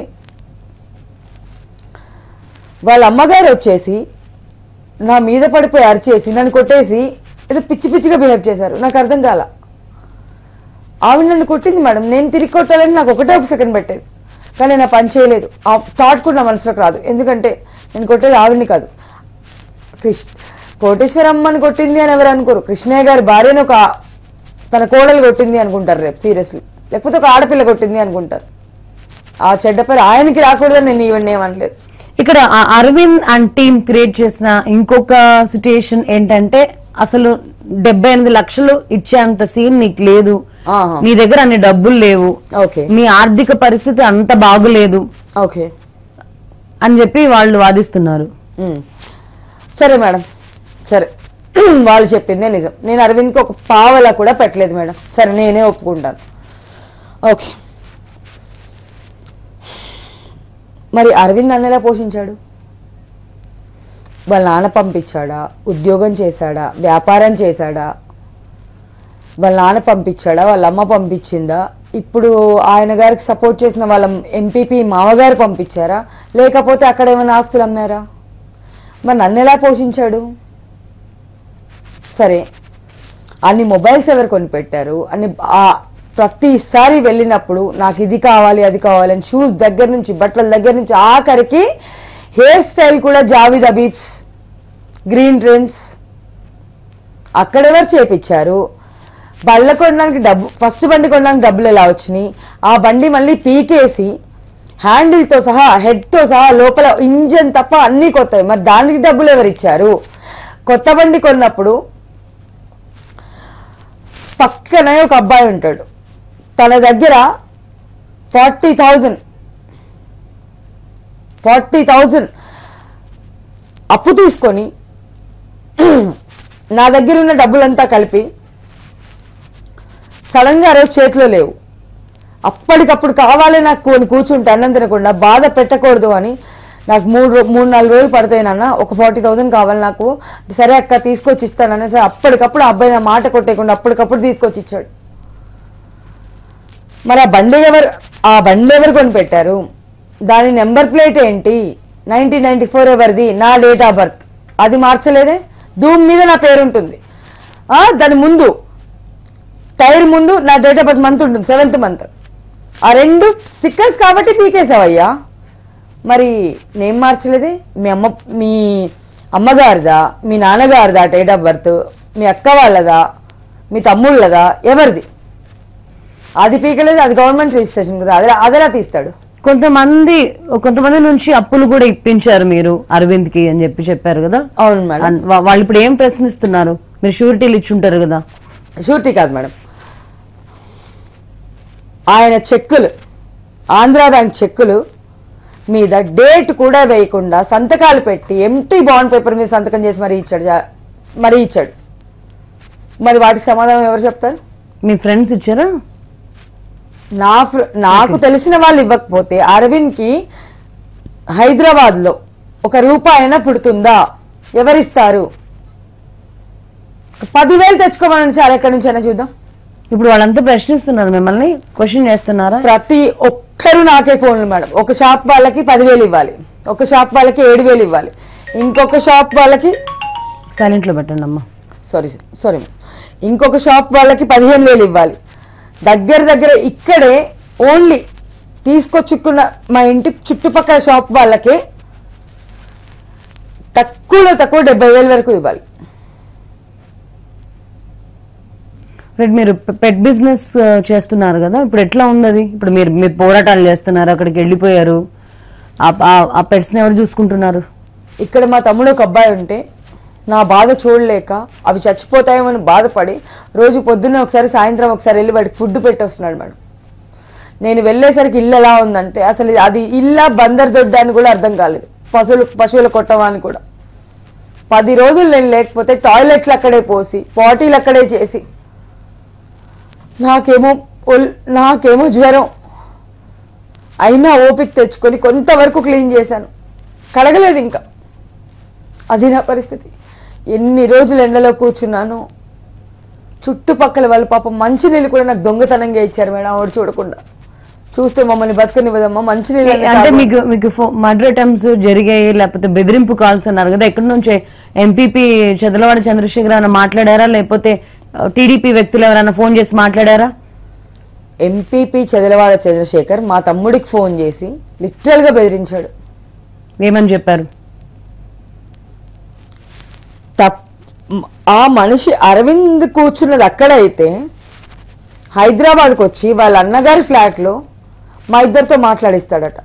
వాళ్ళ అమ్మగారు వచ్చేసి నా మీద పడిపోయి అరిచేసి నన్ను కొట్టేసి ఏదో పిచ్చి పిచ్చిగా బిహేవ్ చేశారు నాకు అర్థం కాల ఆవిడ నన్ను కొట్టింది మేడం నేను తిరిగి కొట్టాలని నాకు ఒకటే ఒక సెకండ్ పెట్టేది కానీ నేను ఆ పని చేయలేదు ఆ థాట్ కూడా నా మనసులోకి రాదు ఎందుకంటే నేను కొట్టేది ఆవిడని కాదు కృష్ణ కోటేశ్వరమ్మని కొట్టింది అని ఎవరు అనుకోరు కృష్ణయ్య గారి భార్యను ఒక తన కోడలు కొట్టింది అనుకుంటారు రేపు సీరియస్లీ లేకపోతే ఒక ఆడపిల్ల కొట్టింది అనుకుంటారు ఆ చెడ్డ పేరు ఆయనకి రాకూడదని నేను ఈవెన్ ఏమనలేదు ఇక్కడ ఆ అరవింద్ అండ్ టీమ్ క్రియేట్ చేసిన ఇంకొక సిచ్యుయేషన్ ఏంటంటే అసలు డెబ్బై ఎనిమిది లక్షలు ఇచ్చేంత సీన్ నీకు లేదు ఆహా. నీ దగ్గర అన్ని డబ్బులు లేవు ఓకే మీ ఆర్థిక పరిస్థితి అంత బాగులేదు ఓకే అని చెప్పి వాళ్ళు వాదిస్తున్నారు ఉమ్. సరే మేడం సరే వాళ్ళు చెప్పిందే నిజం నేను అరవింద్కి ఒక పావలా కూడా పెట్టలేదు మేడం సరే నేనే ఒప్పుకుంటాను ఓకే మరి అరవింద్ నన్ను ఎలా పోషించాడు వాళ్ళ నాన్న పంపించాడా ఉద్యోగం చేశాడా వ్యాపారం చేశాడా వాళ్ళ నాన్న పంపించాడా వాళ్ళ అమ్మ పంపించిందా ఇప్పుడు ఆయన గారికి సపోర్ట్ చేసిన వాళ్ళ ఎంపీపీ మామగారు పంపించారా లేకపోతే అక్కడ ఏమైనా ఆస్తులు అమ్మారా మరి నన్ను ఎలా పోషించాడు సరే అన్ని మొబైల్స్ ఎవరు కొనిపెట్టారు అన్ని ఆ ప్రతిసారి వెళ్ళినప్పుడు నాకు ఇది కావాలి అది కావాలి అని షూస్ దగ్గర నుంచి బట్టల దగ్గర నుంచి ఆఖరికి హెయిర్ స్టైల్ కూడా జావిద్ అబీబ్స్ గ్రీన్ ట్రెండ్స్ అక్కడెవరు చేపించారు బళ్ళ కొనడానికి డబ్బు ఫస్ట్ బండి కొనడానికి డబ్బులు ఎలా వచ్చినాయి ఆ బండి మళ్ళీ పీకేసి హ్యాండిల్తో సహా హెడ్తో సహా లోపల ఇంజన్ తప్ప అన్నీ కొత్తవి మరి దానికి డబ్బులు ఎవరు ఇచ్చారు కొత్త బండి కొన్నప్పుడు పక్కనే ఒక అబ్బాయి ఉంటాడు తన దగ్గర ఫార్టీ థౌజండ్ ఫార్టీ థౌజండ్ అప్పు తీసుకొని నా దగ్గర ఉన్న డబ్బులంతా కలిపి సడన్గా ఆ రోజు చేతిలో లేవు అప్పటికప్పుడు కావాలి నాకు కొని కూర్చుంటే అన్నం తినకుండా బాధ పెట్టకూడదు అని నాకు మూడు రో- మూడు నాలుగు రోజులు పడతాయినన్న ఒక ఫార్టీ థౌసండ్ కావాలి నాకు సరే అక్క తీసుకొచ్చి ఇస్తానని సరే అప్పటికప్పుడు ఆ అబ్బాయి నా మాట కొట్టేయకుండా అప్పటికప్పుడు తీసుకొచ్చి ఇచ్చాడు మరి ఆ బండి ఎవరు ఆ బండి ఎవరు కొనిపెట్టారు దాని నెంబర్ ప్లేట్ ఏంటి నైన్టీన్ నైన్టీ ఫోర్ ఎవరిది నా డేట్ ఆఫ్ బర్త్ అది మార్చలేదే ధూమ్ మీద నా పేరు ఉంటుంది ఆ, దాని ముందు టైర్ ముందు నా డేట్ ఆఫ్ బర్త్ మంత్ ఉంటుంది సెవెంత్ మంత్ ఆ రెండు స్టిక్కర్స్ కాబట్టి పీకేసావయ్యా మరి నేను మార్చలేదే మీ అమ్మ మీ అమ్మగారిదా మీ నాన్నగారిదా డేట్ ఆఫ్ బర్త్ మీ అక్క వాళ్ళదా మీ తమ్ముళ్ళదా ఎవరిది అది పీకలేదు అది గవర్నమెంట్ రిజిస్ట్రేషన్ కదా అదే అదెలా తీస్తాడు కొంతమంది కొంతమంది నుంచి అప్పులు కూడా ఇప్పించారు మీరు అరవింద్ కి అని చెప్పి చెప్పారు కదా అవును మేడం అన్- వా- వాళ్ళు ఇప్పుడు ఏం ప్రశ్నిస్తున్నారు మీరు షూరిటీలు ఇచ్చుంటారు కదా షూరిటీ కాదు మేడం ఆయన చెక్కులు ఆంధ్రా బ్యాంక్ చెక్కులు మీద డేట్ కూడా వేయకుండా సంతకాలు పెట్టి ఎంటీ బాండ్ పేపర్ మీద సంతకం చేసి మరీ ఇచ్చాడు జా- మరీ ఇచ్చాడు మరి వాటికి సమాధానం ఎవరు చెప్తారు మీ ఫ్రెండ్స్ ఇచ్చారా నా ఫ్ర- నాకు తెలిసిన వాళ్ళు ఇవ్వకపోతే అరవింద్కి హైదరాబాద్లో ఒక రూపాయన పుడుతుందా ఎవరిస్తారు ఒక పదివేలు తెచ్చుకోమని సార్ ఎక్కడి నుంచి అయినా చూద్దాం ఇప్పుడు వాళ్ళంతా ప్రశ్నిస్తున్నారు మిమ్మల్ని క్వశ్చన్ చేస్తున్నారా ప్రతి ఒక్కరు నాకే ఫోన్లు మేడం ఒక షాప్ వాళ్ళకి పదివేలు ఇవ్వాలి ఒక షాప్ వాళ్ళకి ఏడు వేలు ఇవ్వాలి ఇంకొక షాప్ వాళ్ళకి సైలెంట్ లో పెట్టండి అమ్మా సారీ సారీ ఇంకొక షాప్ వాళ్ళకి పదిహేను వేలు ఇవ్వాలి దగ్గర దగ్గర ఇక్కడే ఓన్లీ తీసుకొచ్చుకున్న మా ఇంటి చుట్టుపక్కల షాప్ వాళ్ళకి తక్కువలో తక్కువ డెబ్బై వేల వరకు ఇవ్వాలి రైట్ మీరు పెట్ బిజినెస్ చేస్తున్నారు కదా ఇప్పుడు ఎట్లా ఉంది అది ఇప్పుడు మీరు మీరు పోరాటాలు చేస్తున్నారు అక్కడికి వెళ్ళిపోయారు ఆ- ఆ- ఆ పెట్స్ ని ఎవరు చూసుకుంటున్నారు ఇక్కడ మా తమ్ముడు ఒక అబ్బాయి ఉంటే నా బాధ చూడలేక అవి చచ్చిపోతాయేమని బాధపడి రోజు పొద్దున్నే ఒకసారి సాయంత్రం ఒకసారి వెళ్ళి వాడికి ఫుడ్ పెట్టొస్తున్నాడు మేడం నేను వెళ్ళేసరికి ఇల్లు ఎలా ఉందంటే అసలు ఇది- అది ఇల్లా బందర్ దొడ్డ అని కూడా అర్థం కాలేదు పశువులు పశువుల కొట్టవా అని కూడా పది రోజులు నేను లేకపోతే టాయిలెట్లు అక్కడే పోసి పాటీలు అక్కడే చేసి నాకేమో ఒల్- నాకేమో జ్వరం అయినా ఓపిక తెచ్చుకొని కొంతవరకు క్లీన్ చేశాను కడగలేదు ఇంకా అది నా పరిస్థితి ఎన్ని రోజులు ఎండలో కూర్చున్నాను చుట్టుపక్కల వాళ్ళ పాపం మంచినీళ్ళు కూడా నాకు దొంగతనంగా ఇచ్చారు మేడం ఆవిడ చూడకుండా చూస్తే మమ్మల్ని బతకనివ్వదమ్మా మంచినీళ్ళు అంటే తాగు. మీకు మీకు మర్డర్ అటెంప్ట్స్ జరిగాయి లేకపోతే బెదిరింపు కాల్స్ అన్నారు కదా ఎక్కడి నుంచి ఎంపీపీ చదలవాడ చంద్రశేఖర్ అన్న మాట్లాడారా లేకపోతే టీడీపీ వ్యక్తులు ఎవరైనా ఫోన్ చేసి మాట్లాడారా ఎంపీపీ చదలవాడ చంద్రశేఖర్ మా తమ్ముడికి ఫోన్ చేసి లిటరల్గా బెదిరించాడు ఏమని చెప్పారు తప్ ఆ మనిషి అరవింద్ కూర్చున్నది అక్కడైతే హైదరాబాద్కి వచ్చి వాళ్ళ అన్నగారి ఫ్లాట్లో మా ఇద్దరితో మాట్లాడిస్తాడట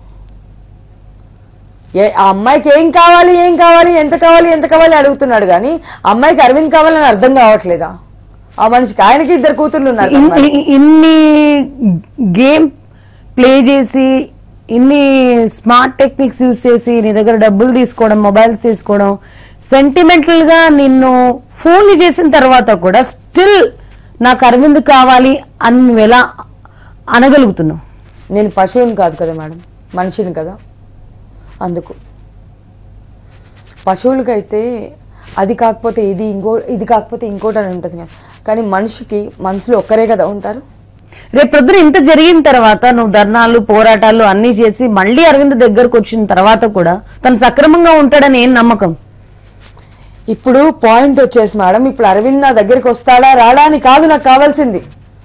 ఏ ఆ అమ్మాయికి ఏం కావాలి ఏం కావాలి ఎంత కావాలి ఎంత కావాలి అడుగుతున్నాడు కానీ అమ్మాయికి అరవింద్ కావాలని అర్థం కావట్లేదా ఆ మనిషికి ఆయనకి ఇద్దరు కూతుర్లు ఉన్నారు కదా ఇన్- మరి. ఇ- ఇన్ని గేమ్ ప్లే చేసి ఇన్ని స్మార్ట్ టెక్నిక్స్ యూస్ చేసి నీ దగ్గర డబ్బులు తీసుకోవడం మొబైల్స్ తీసుకోవడం సెంటిమెంటల్ గా నిన్ను ఫోన్ చేసిన తర్వాత కూడా స్టిల్ నాకు అరవింద్ కావాలి అని నువ్వు ఎలా అనగలుగుతున్నావు నేను పశువుని కాదు కదా మేడం మనిషిని కదా అందుకు పశువులకైతే అది కాకపోతే ఇది ఇంకో ఇది కాకపోతే ఇంకోటి అని ఉంటుంది కదా కానీ మనిషికి మనుషులు ఒక్కరే కదా ఉంటారు రేపు పొద్దున ఇంత జరిగిన తర్వాత నువ్వు ధర్నాలు పోరాటాలు అన్ని చేసి మళ్ళీ అరవింద్ దగ్గరకు వచ్చిన తర్వాత కూడా తను సక్రమంగా ఉంటాడని ఏం నమ్మకం ఇప్పుడు పాయింట్ వచ్చేసి మేడం ఇప్పుడు అరవింద్ నా దగ్గరికి వస్తాడా రాడా అని కాదు నాకు కావాల్సింది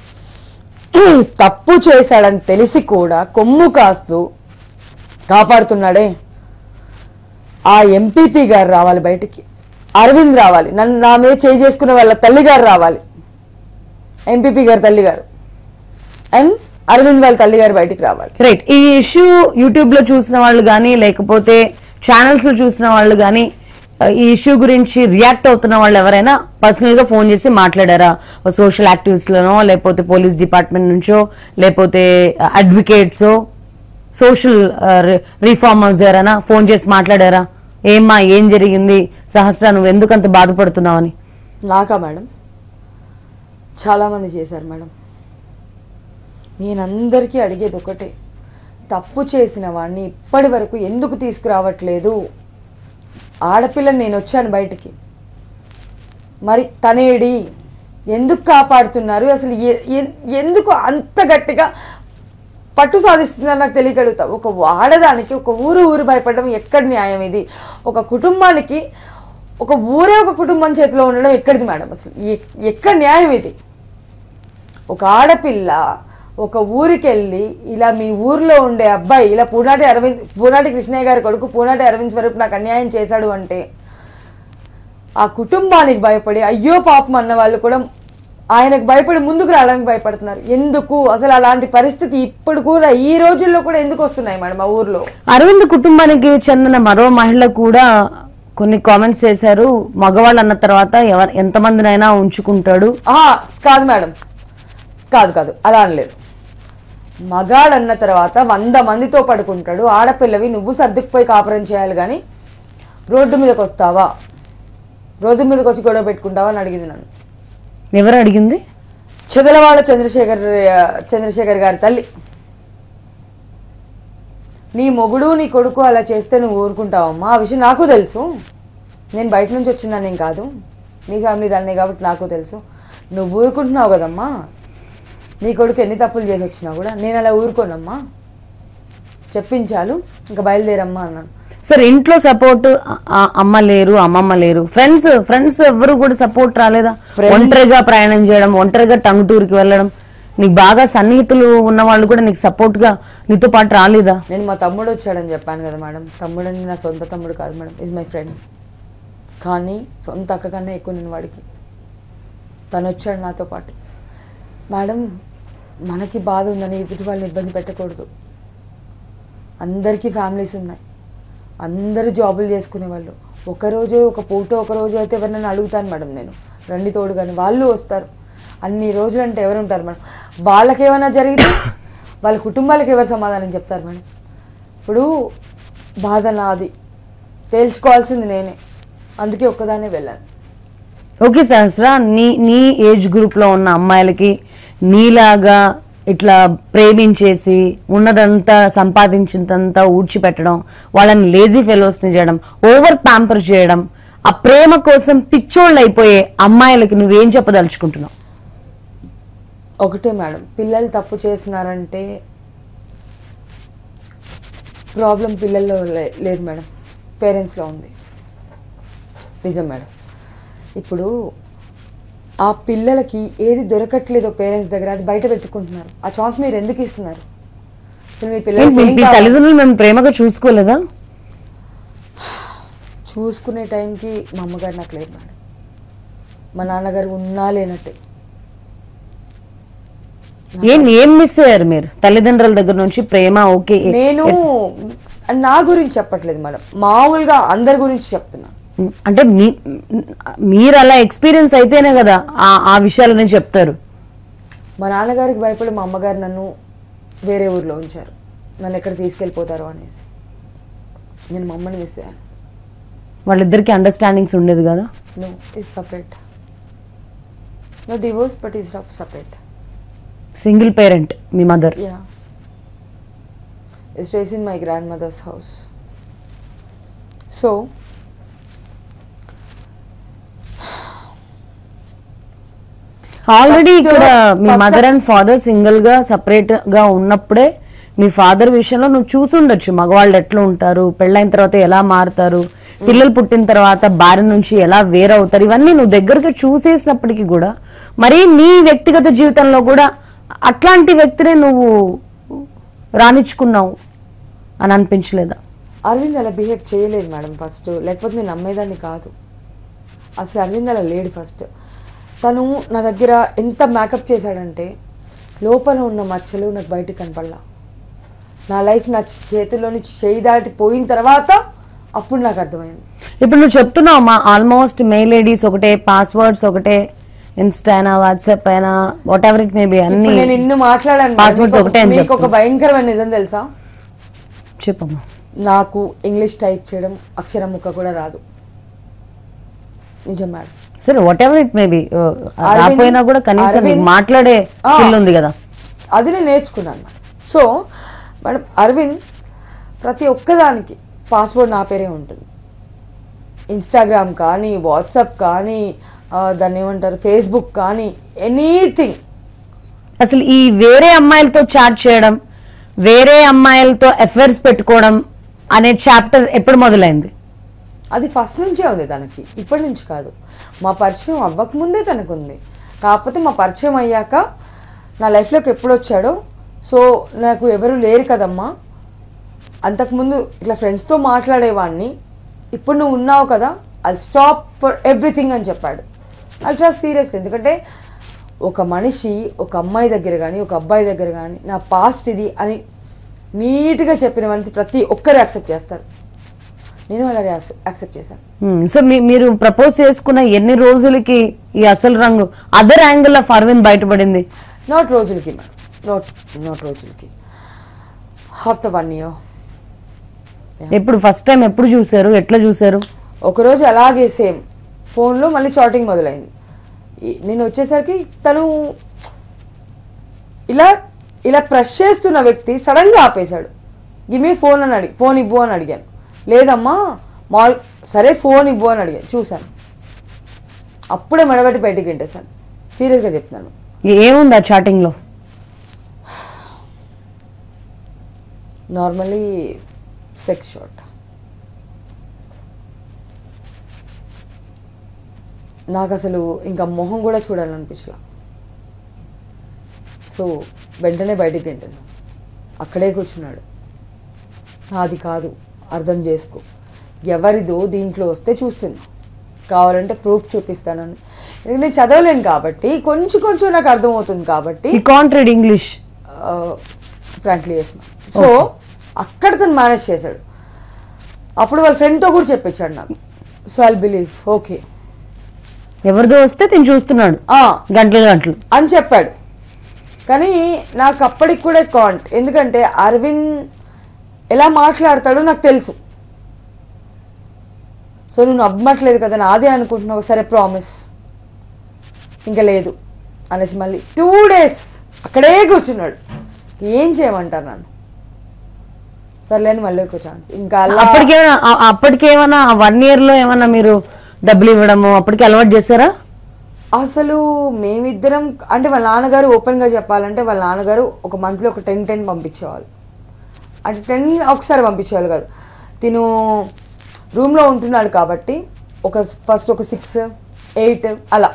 తప్పు చేశాడని తెలిసి కూడా కొమ్ము కాస్తూ కాపాడుతున్నాడే ఆ ఎంపీపీ గారు రావాలి బయటికి అరవింద్ రావాలి నన్ను నా మీద చేయి చేసుకున్న వాళ్ళ తల్లి గారు రావాలి ఎంపీపీ గారు తల్లి గారు అండ్ అరవింద్ వాళ్ళ తల్లి గారు బయటికి రావాలి రైట్ ఈ ఇష్యూ యూట్యూబ్ లో చూసిన వాళ్ళు కానీ లేకపోతే ఛానల్స్ లో చూసిన వాళ్ళు కానీ ఈ ఇష్యూ గురించి రియాక్ట్ అవుతున్న వాళ్ళు ఎవరైనా పర్సనల్ గా ఫోన్ చేసి మాట్లాడారా సోషల్ యాక్టివిస్ట్ లోనో లేకపోతే పోలీస్ డిపార్ట్మెంట్ నుంచో లేకపోతే అడ్వకేట్స్ సోషల్ రిఫార్మర్స్ ఎవరైనా ఫోన్ చేసి మాట్లాడారా ఏమ్మా ఏం జరిగింది సహస్ర నువ్వు ఎందుకు అంత బాధపడుతున్నావని నాకా మేడం చాలామంది చేశారు మేడం నేను అందరికీ అడిగేది ఒకటే తప్పు చేసిన వాడిని ఇప్పటి వరకు ఎందుకు తీసుకురావట్లేదు ఆడపిల్లని నేను వచ్చాను బయటికి మరి తనేడి ఎందుకు కాపాడుతున్నారు అసలు ఎ- ఎ- ఎందుకు అంత గట్టిగా పట్టు సాధిస్తున్నారు నాకు తెలియకడుగుతా ఒక ఆడదానికి ఒక ఊరు ఊరు భయపడడం ఎక్కడి న్యాయం ఇది ఒక కుటుంబానికి ఒక ఊరే ఒక కుటుంబం చేతిలో ఉండడం ఎక్కడిది మేడం అసలు ఎ- ఎక్కడ న్యాయం ఇది ఒక ఆడపిల్ల ఒక ఊరికి వెళ్ళి ఇలా మీ ఊర్లో ఉండే అబ్బాయి ఇలా పూనాటి అరవింద్ పూనాటి కృష్ణయ్య గారి కొడుకు పూనాటి అరవింద్ స్వరూప్ నాకు అన్యాయం చేశాడు అంటే ఆ కుటుంబానికి భయపడి అయ్యో పాపం అన్న వాళ్ళు కూడా ఆయనకు భయపడి ముందుకు రావడానికి భయపడుతున్నారు ఎందుకు అసలు అలాంటి పరిస్థితి ఇప్పుడు కూడా ఈ రోజుల్లో కూడా ఎందుకు వస్తున్నాయి మేడం ఆ ఊర్లో అరవింద్ కుటుంబానికి చెందిన మరో మహిళ కూడా కొన్ని కామెంట్స్ చేశారు మగవాళ్ళు అన్న తర్వాత ఎవరు ఎంతమందినైనా ఉంచుకుంటాడు ఆ, కాదు మేడం కాదు కాదు అలా అనలేదు మగాడు అన్న తర్వాత వంద మందితో పడుకుంటాడు ఆడపిల్లవి నువ్వు సర్దుకుపోయి కాపురం చేయాలి కానీ రోడ్డు మీదకి వస్తావా రోడ్డు మీదకి వచ్చి గొడవ పెట్టుకుంటావా అని అడిగింది నన్ను ఎవరు అడిగింది చెదలవాడ చంద్రశేఖర్ చంద్రశేఖర్ గారి తల్లి నీ మొగుడు నీ కొడుకు అలా చేస్తే నువ్వు ఊరుకుంటావమ్మా ఆ విషయం నాకు తెలుసు నేను బయట నుంచి వచ్చిందని నేను కాదు నీ ఫ్యామిలీ దాన్ని కాబట్టి నాకు తెలుసు నువ్వు ఊరుకుంటున్నావు కదమ్మా నీ కొడుకు ఎన్ని తప్పులు చేసి వచ్చినా కూడా నేను అలా ఊరుకోనమ్మా చెప్పించాలు ఇంకా బయలుదేరమ్మా అన్నాను సరే ఇంట్లో సపోర్ట్ అమ్మ లేరు అమ్మమ్మ లేరు ఫ్రెండ్స్ ఫ్రెండ్స్ ఎవరు కూడా సపోర్ట్ రాలేదా ఒంటరిగా ప్రయాణం చేయడం ఒంటరిగా టంగుటూరుకి వెళ్ళడం నీకు బాగా సన్నిహితులు ఉన్న వాళ్ళు కూడా నీకు సపోర్ట్ గా నీతో పాటు రాలేదా నేను మా తమ్ముడు వచ్చాడని చెప్పాను కదా మేడం తమ్ముడు అంటే నా సొంత తమ్ముడు కాదు మేడం ఇస్ మై ఫ్రెండ్ కానీ సొంత అక్క కన్నా ఎక్కువ నేను వాడికి తను వచ్చాడు నాతో పాటు మేడం మనకి బాధ ఉందని ఎదుటి వాళ్ళని ఇబ్బంది పెట్టకూడదు అందరికీ ఫ్యామిలీస్ ఉన్నాయి అందరూ జాబులు చేసుకునే వాళ్ళు ఒకరోజు ఒక పూట ఒక రోజు అయితే ఎవరినైనా అడుగుతాను మేడం నేను రండి తోడు కానీ వాళ్ళు వస్తారు అన్ని రోజులు అంటే ఎవరు ఉంటారు మేడం వాళ్ళకి ఏమైనా జరిగితే వాళ్ళ కుటుంబాలకు ఎవరు సమాధానం చెప్తారు మేడం ఇప్పుడు బాధ నాది తేల్చుకోవాల్సింది నేనే అందుకే ఒక్కదాన్నే వెళ్ళాను ఓకే సహస్ర నీ నీ ఏజ్ గ్రూప్ లో ఉన్న అమ్మాయిలకి నీలాగా ఇట్లా ప్రేమించేసి ఉన్నదంతా సంపాదించినంతా ఊడ్చిపెట్టడం వాళ్ళని లేజీ ఫెలోస్ని చేయడం ఓవర్ ప్యాంపర్ చేయడం ఆ ప్రేమ కోసం పిచ్చోళ్ళు అయిపోయే అమ్మాయిలకి నువ్వేం చెప్పదలుచుకుంటున్నావు ఒకటే మేడం పిల్లలు తప్పు చేస్తున్నారంటే ప్రాబ్లం పిల్లల్లో లే- లేదు మేడం పేరెంట్స్లో ఉంది నిజం మేడం ఇప్పుడు ఆ పిల్లలకి ఏది దొరకట్లేదో పేరెంట్స్ దగ్గర అది బయట పెట్టుకుంటున్నారు ఆ ఛాన్స్ మీరు ఎందుకు ఇస్తున్నారు అసలు మీ ఏంటి, పిల్లలకి మీ ఏం మీ కావాలి? తల్లిదండ్రులు మేము ప్రేమగా చూసుకోలేదా చూసుకునే టైంకి మా అమ్మగారు నాకు లేదు మేడం మా నాన్నగారు ఉన్నా లేనట్టే ఏం ఏం మిస్ అయ్యారు మీరు తల్లిదండ్రుల దగ్గర నుంచి ప్రేమ ఓకే నేను నా గురించి చెప్పట్లేదు మేడం మామూలుగా అందరి గురించి చెప్తున్నా అంటే మీ మీరు అలా ఎక్స్పీరియన్స్ అయితేనే కదా ఆ ఆ విషయాలు నేను చెప్తారు మా నాన్నగారికి భయపడి మా అమ్మగారు నన్ను వేరే ఊర్లో ఉంచారు నన్ను ఎక్కడ తీసుకెళ్ళిపోతారు అనేసి నేను మా అమ్మని మిస్ అయ్యాను వాళ్ళిద్దరికి అండర్స్టాండింగ్స్ ఉండేది కదా no is separate no divorce but is separate single parent మీ mother ya stays in my grandmother's house so already First- ఇక్కడ మీ first- mother and father single గా సపరేట్ గా ఉన్నప్పుడే మీ ఫాదర్ విషయంలో నువ్వు చూసుండొచ్చు మగవాళ్ళు ఎట్లా ఉంటారు పెళ్ళైన తర్వాత ఎలా మారుతారు పిల్లలు పుట్టిన తర్వాత భార్య నుంచి ఎలా వేరవుతారు ఇవన్నీ నువ్వు దగ్గరగా చూసేసినప్పటికీ కూడా మరి నీ వ్యక్తిగత జీవితంలో కూడా అట్లాంటి వ్యక్తినే నువ్వు రాణించుకున్నావు అని అనిపించలేదా అరవింద్ అలా బిహేవ్ చేయలేదు మేడం ఫస్ట్ లేకపోతే నేను నమ్మేదాన్ని కాదు అసలు అరవింద్ అలా లేడు ఫస్ట్ తను నా దగ్గర ఎంత మేకప్ చేశాడంటే లోపల ఉన్న మచ్చలు నాకు బయటికి కనపడలా నా లైఫ్ నా చేతిలో నుంచి చేయి దాటి పోయిన తర్వాత అప్పుడు నాకు అర్థమైంది ఇప్పుడు నువ్వు చెప్తున్నావు మా ఆల్మోస్ట్ మెయిల్ ఐడీస్ ఒకటే పాస్వర్డ్స్ ఒకటే ఇన్స్టా అయినా వాట్సాప్ అయినా whatever it may be అన్ని ఇప్పుడు నేను ఇన్ని మాట్లాడాను మేడం. Passwords మీకు ఒకటే అని మీకు ఒక చెప్తున్నా. భయంకరమైన నిజం తెలుసా చెప్పమ్మా నాకు ఇంగ్లీష్ టైప్ చేయడం అక్షరం ముక్క కూడా రాదు నిజం మేడం సరే whatever it may be Aravind- రాపోయినా కూడా కనీసం నీకు అరవింద్- మాట్లాడే ఆ. స్కిల్ ఉంది కదా అది నేను నేర్చుకున్నాను మేడం సో మేడం అరవింద్ ప్రతి ఒక్కదానికి పాస్వర్డ్ నా పేరే ఉంటుంది ఇన్స్టాగ్రామ్ కానీ వాట్సాప్ కానీ ఆ, దాన్ని ఏమంటారు ఫేస్బుక్ కానీ ఎనీథింగ్ అసలు ఈ వేరే అమ్మాయిలతో చాట్ చేయడం వేరే అమ్మాయిలతో అఫైర్స్ పెట్టుకోవడం అనే చాప్టర్ ఎప్పుడు మొదలైంది అది ఫస్ట్ నుంచే ఉంది తనకి ఇప్పటి నుంచి కాదు మా పరిచయం అవ్వకముందే తనకు ఉంది కాకపోతే మా పరిచయం అయ్యాక నా లైఫ్లోకి ఎప్పుడు వచ్చాడో సో నాకు ఎవరు లేరు కదమ్మా అంతకుముందు ఇట్లా ఫ్రెండ్స్తో మాట్లాడేవాడిని ఇప్పుడు నువ్వు ఉన్నావు కదా ఐ స్టాప్ ఫర్ ఎవ్రీథింగ్ అని చెప్పాడు ఐ ట్రస్ట్ సీరియస్లీ ఎందుకంటే ఒక మనిషి ఒక అమ్మాయి దగ్గర కానీ ఒక అబ్బాయి దగ్గర కానీ నా పాస్ట్ ఇది అని నీట్గా చెప్పిన మనిషి ప్రతి ఒక్కరు యాక్సెప్ట్ చేస్తారు నేను అలాగే యాక్సెప్ట్ చేశాను సో మీరు ప్రపోజ్ చేసుకున్న ఎన్ని రోజులకి ఈ అసలు రంగు అదర్ యాంగిల్ ఆఫ్ అరవింద్ బయటపడింది నాట్ రోజులకి మేడం నాట్ నాట్ రోజులకి ఆఫ్టర్ వన్ ఇయర్ ఎప్పుడు ఫస్ట్ టైం ఎప్పుడు చూసారు ఎట్లా చూసారు ఒకరోజు అలాగే సేమ్ ఫోన్లో మళ్ళీ చాటింగ్ మొదలైంది ఈ- నేను వచ్చేసరికి తను ఇలా ఇలా ప్రెస్ చేస్తున్న వ్యక్తి సడన్గా ఆపేశాడు గిమే ఫోన్ అని అడిగి ఫోన్ ఇవ్వు అని అడిగాను లేదమ్మా మాల్ సరే ఫోన్ ఇవ్వు అని అడిగాను చూశాను అప్పుడే మెడబెట్టి బయటికి గెంటేశాను సీరియస్గా చెప్తున్నాను ఏముంది ఆ చాటింగ్ లో నార్మలీ సెక్స్ షాట్ నాకు అసలు ఇంకా మొహం కూడా చూడాలనిపించలా సో వెంటనే బయటికి గెంటేసాం అక్కడే కూర్చున్నాడు నాది కాదు అర్థం చేసుకో ఎవరిదో దీంట్లో వస్తే చూస్తున్నా కావాలంటే ప్రూఫ్ చూపిస్తానని ఎందుకంటే నేను చదవలేను కాబట్టి కొంచెం కొంచెం నాకు అర్థమవుతుంది కాబట్టి ఈ కాంట్రేడ్ ఇంగ్లీష్ ఫ్రాంక్లీ ఎస్ సో అక్కడ తను మేనేజ్ చేశాడు అప్పుడు వాళ్ళ ఫ్రెండ్తో కూడా చెప్పించాడు నాకు సో ఐ బిలీవ్ ఓకే ఎవరిదో వస్తే తిని చూస్తున్నాడు గంటలు గంటలు అని చెప్పాడు కానీ నాకు అప్పటికి కూడా కాంట్ ఎందుకంటే అరవింద్ ఎలా మాట్లాడతాడో నాకు తెలుసు సో నువ్వు నమ్మట్లేదు కదా నాదే అనుకుంటున్నావు సరే ప్రామిస్ ఇంకా లేదు అనేసి మళ్ళీ టూ డేస్ అక్కడే కూర్చున్నాడు ఏం చేయమంటారు నన్ను సర్లేని మళ్ళీ ఒక ఛాన్స్ ఇంకా అలా అప్పటికేమైనా ఆ- అప్పటికేమైనా ఆ వన్ ఇయర్ లో ఏమైనా మీరు డబ్బులు ఇవ్వడము అప్పటికి అలవాటు చేశారా అసలు మేమిద్దరం అంటే వాళ్ళ నాన్నగారు ఓపెన్గా చెప్పాలంటే వాళ్ళ నాన్నగారు ఒక మంత్లో ఒక టెన్ టెన్ పంపించేవాళ్ళు అంటే టెన్ ఒకసారి పంపించేవాళ్ళు కాదు తిను రూమ్లో ఉంటున్నాడు కాబట్టి ఒక ఫస్ట్ ఒక సిక్స్ ఎయిట్ అలా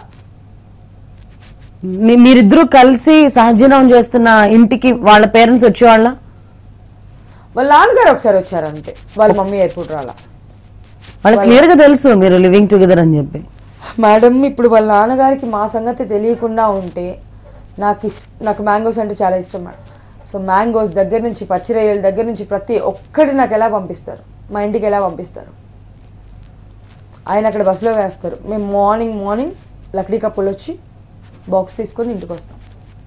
మీ- మీరిద్దరూ కలిసి సహజీవనం చేస్తున్న ఇంటికి వాళ్ళ పేరెంట్స్ వచ్చేవాళ్ళ వాళ్ళ నాన్నగారు ఒకసారి వచ్చారు అంతే వాళ్ళ మమ్మీ ఎయిర్పోర్ట్ రాలా వాళ్ళకి క్లియర్ గా తెలుసు మీరు లివింగ్ టుగెదర్ అని చెప్పి మేడం ఇప్పుడు వాళ్ళ నాన్నగారికి మా సంగతి తెలియకుండా ఉంటే నాకు ఇస్ నాకు మ్యాంగోస్ అంటే చాలా ఇష్టం మేడం సో మ్యాంగోస్ దగ్గర నుంచి పచ్చిరొయ్యల దగ్గర నుంచి ప్రతి ఒక్కటి నాకు ఎలా పంపిస్తారు మా ఇంటికి ఎలా పంపిస్తారు ఆయన అక్కడ బస్సులో వేస్తారు మేము మార్నింగ్ మార్నింగ్ లక్డీ కప్పులు వచ్చి బాక్స్ తీసుకొని ఇంటికి వస్తాం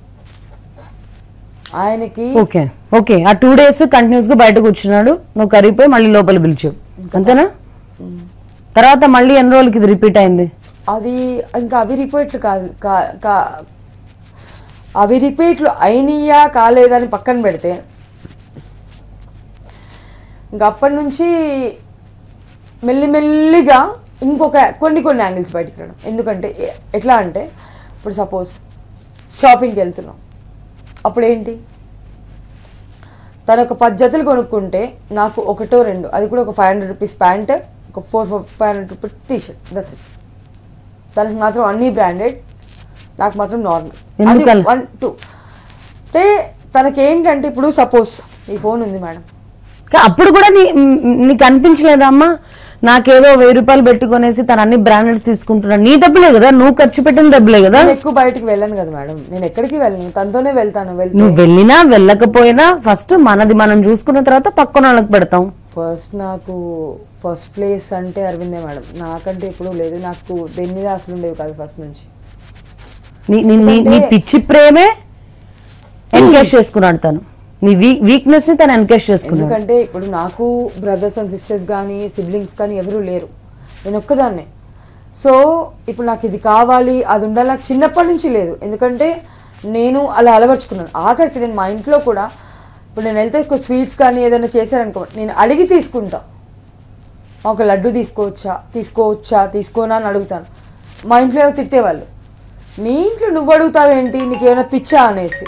ఆయనకి ఓకే ఓకే ఆ టూ డేస్ కంటిన్యూస్ గా బయట కూర్చున్నాడు నువ్వు కరిగిపోయి మళ్ళీ లోపల పిలిచావు అంతేనా తర్వాత మళ్ళీ ఎన్ని రోజులకి ఇది రిపీట్ అయింది అది ఇంకా అవి రిపీట్లు కాదు కా- కా- అవి రిపీట్లు అయినయా కాలేదని పక్కన పెడితే ఇంకా అప్పటి నుంచి మెల్లిమెల్లిగా ఇంకొక కొన్ని కొన్ని యాంగిల్స్ బయటికి రావడం ఎందుకంటే ఎ- ఎట్లా అంటే ఇప్పుడు సపోజ్ షాపింగ్కి వెళ్తున్నాం అప్పుడు ఏంటి తను ఒక పది జతలు కొనుక్కుంటే నాకు ఒకటో రెండు అది కూడా ఒక ఫైవ్ హండ్రెడ్ రూపీస్ ప్యాంట్ ఒక four four five hundred rupees T shirt that's it తనకి మాత్రం అన్నీ బ్రాండెడ్ నాకు మాత్రం నార్మల్ ఎందుకలా? వన్ టూ అంటే తనకి ఏంటంటే ఇప్పుడు సపోజ్ ఈ ఫోన్ ఉంది మేడం కా- అప్పుడు కూడా నీ మ్, నీకు అనిపించలేదా అమ్మా నాకేదో వెయ్యి రూపాయలు పెట్టుకొనేసి తను అన్ని బ్రాండెడ్స్ తీసుకుంటున్నాడు నీ డబ్బులే కదా నువ్వు ఖర్చు పెట్టిన డబ్బులే కదా నేను ఎక్కువ బయటికి వెళ్ళను కదా మేడం నేను ఎక్కడికి వెళ్ళను తనతోనే వెళ్తాను వెళ్తే నువ్వు వెళ్ళినా వెళ్ళకపోయినా ఫస్ట్ మనది మనం చూసుకున్న తర్వాత పక్కన వాళ్ళకి పెడతాం ఫస్ట్ నాకు ఫస్ట్ ప్లేస్ అంటే అరవిందే మేడం నాకంటే ఎప్పుడూ లేదు నాకు దేని మీద అసలు ఉండేవి కాదు ఫస్ట్ నుంచి నీ నీ- నీ నీ పిచ్చి ప్రేమే ఎన్కేష్ చేసుకున్నాడు తను నీ వీక్ వీక్నెస్ ని తను ఎన్కేష్ చేసుకున్నాడు ఎందుకంటే ఇప్పుడు నాకు బ్రదర్స్ అండ్ సిస్టర్స్ కానీ సిబ్లింగ్స్ కానీ ఎవరూ లేరు నేను ఒక్కదాన్నే సో ఇప్పుడు నాకు ఇది కావాలి అది ఉండాలి నాకు చిన్నప్పటి నుంచి లేదు ఎందుకంటే నేను అలా అలవర్చుకున్నాను ఆఖరికి నేను మా ఇంట్లో కూడా ఇప్పుడు నేను వెళ్తే ఎక్కువ స్వీట్స్ కానీ ఏదైనా చేశారనుకో నేను అడిగి తీసుకుంటా ఒక లడ్డు తీసుకోవచ్చా తీసుకోవచ్చా తీసుకోనా అని అడుగుతాను మా ఇంట్లో ఏమో తిట్టేవాళ్ళు నీ ఇంట్లో నువ్వు అడుగుతావేంటి నీకు ఏమైనా పిచ్చా అనేసి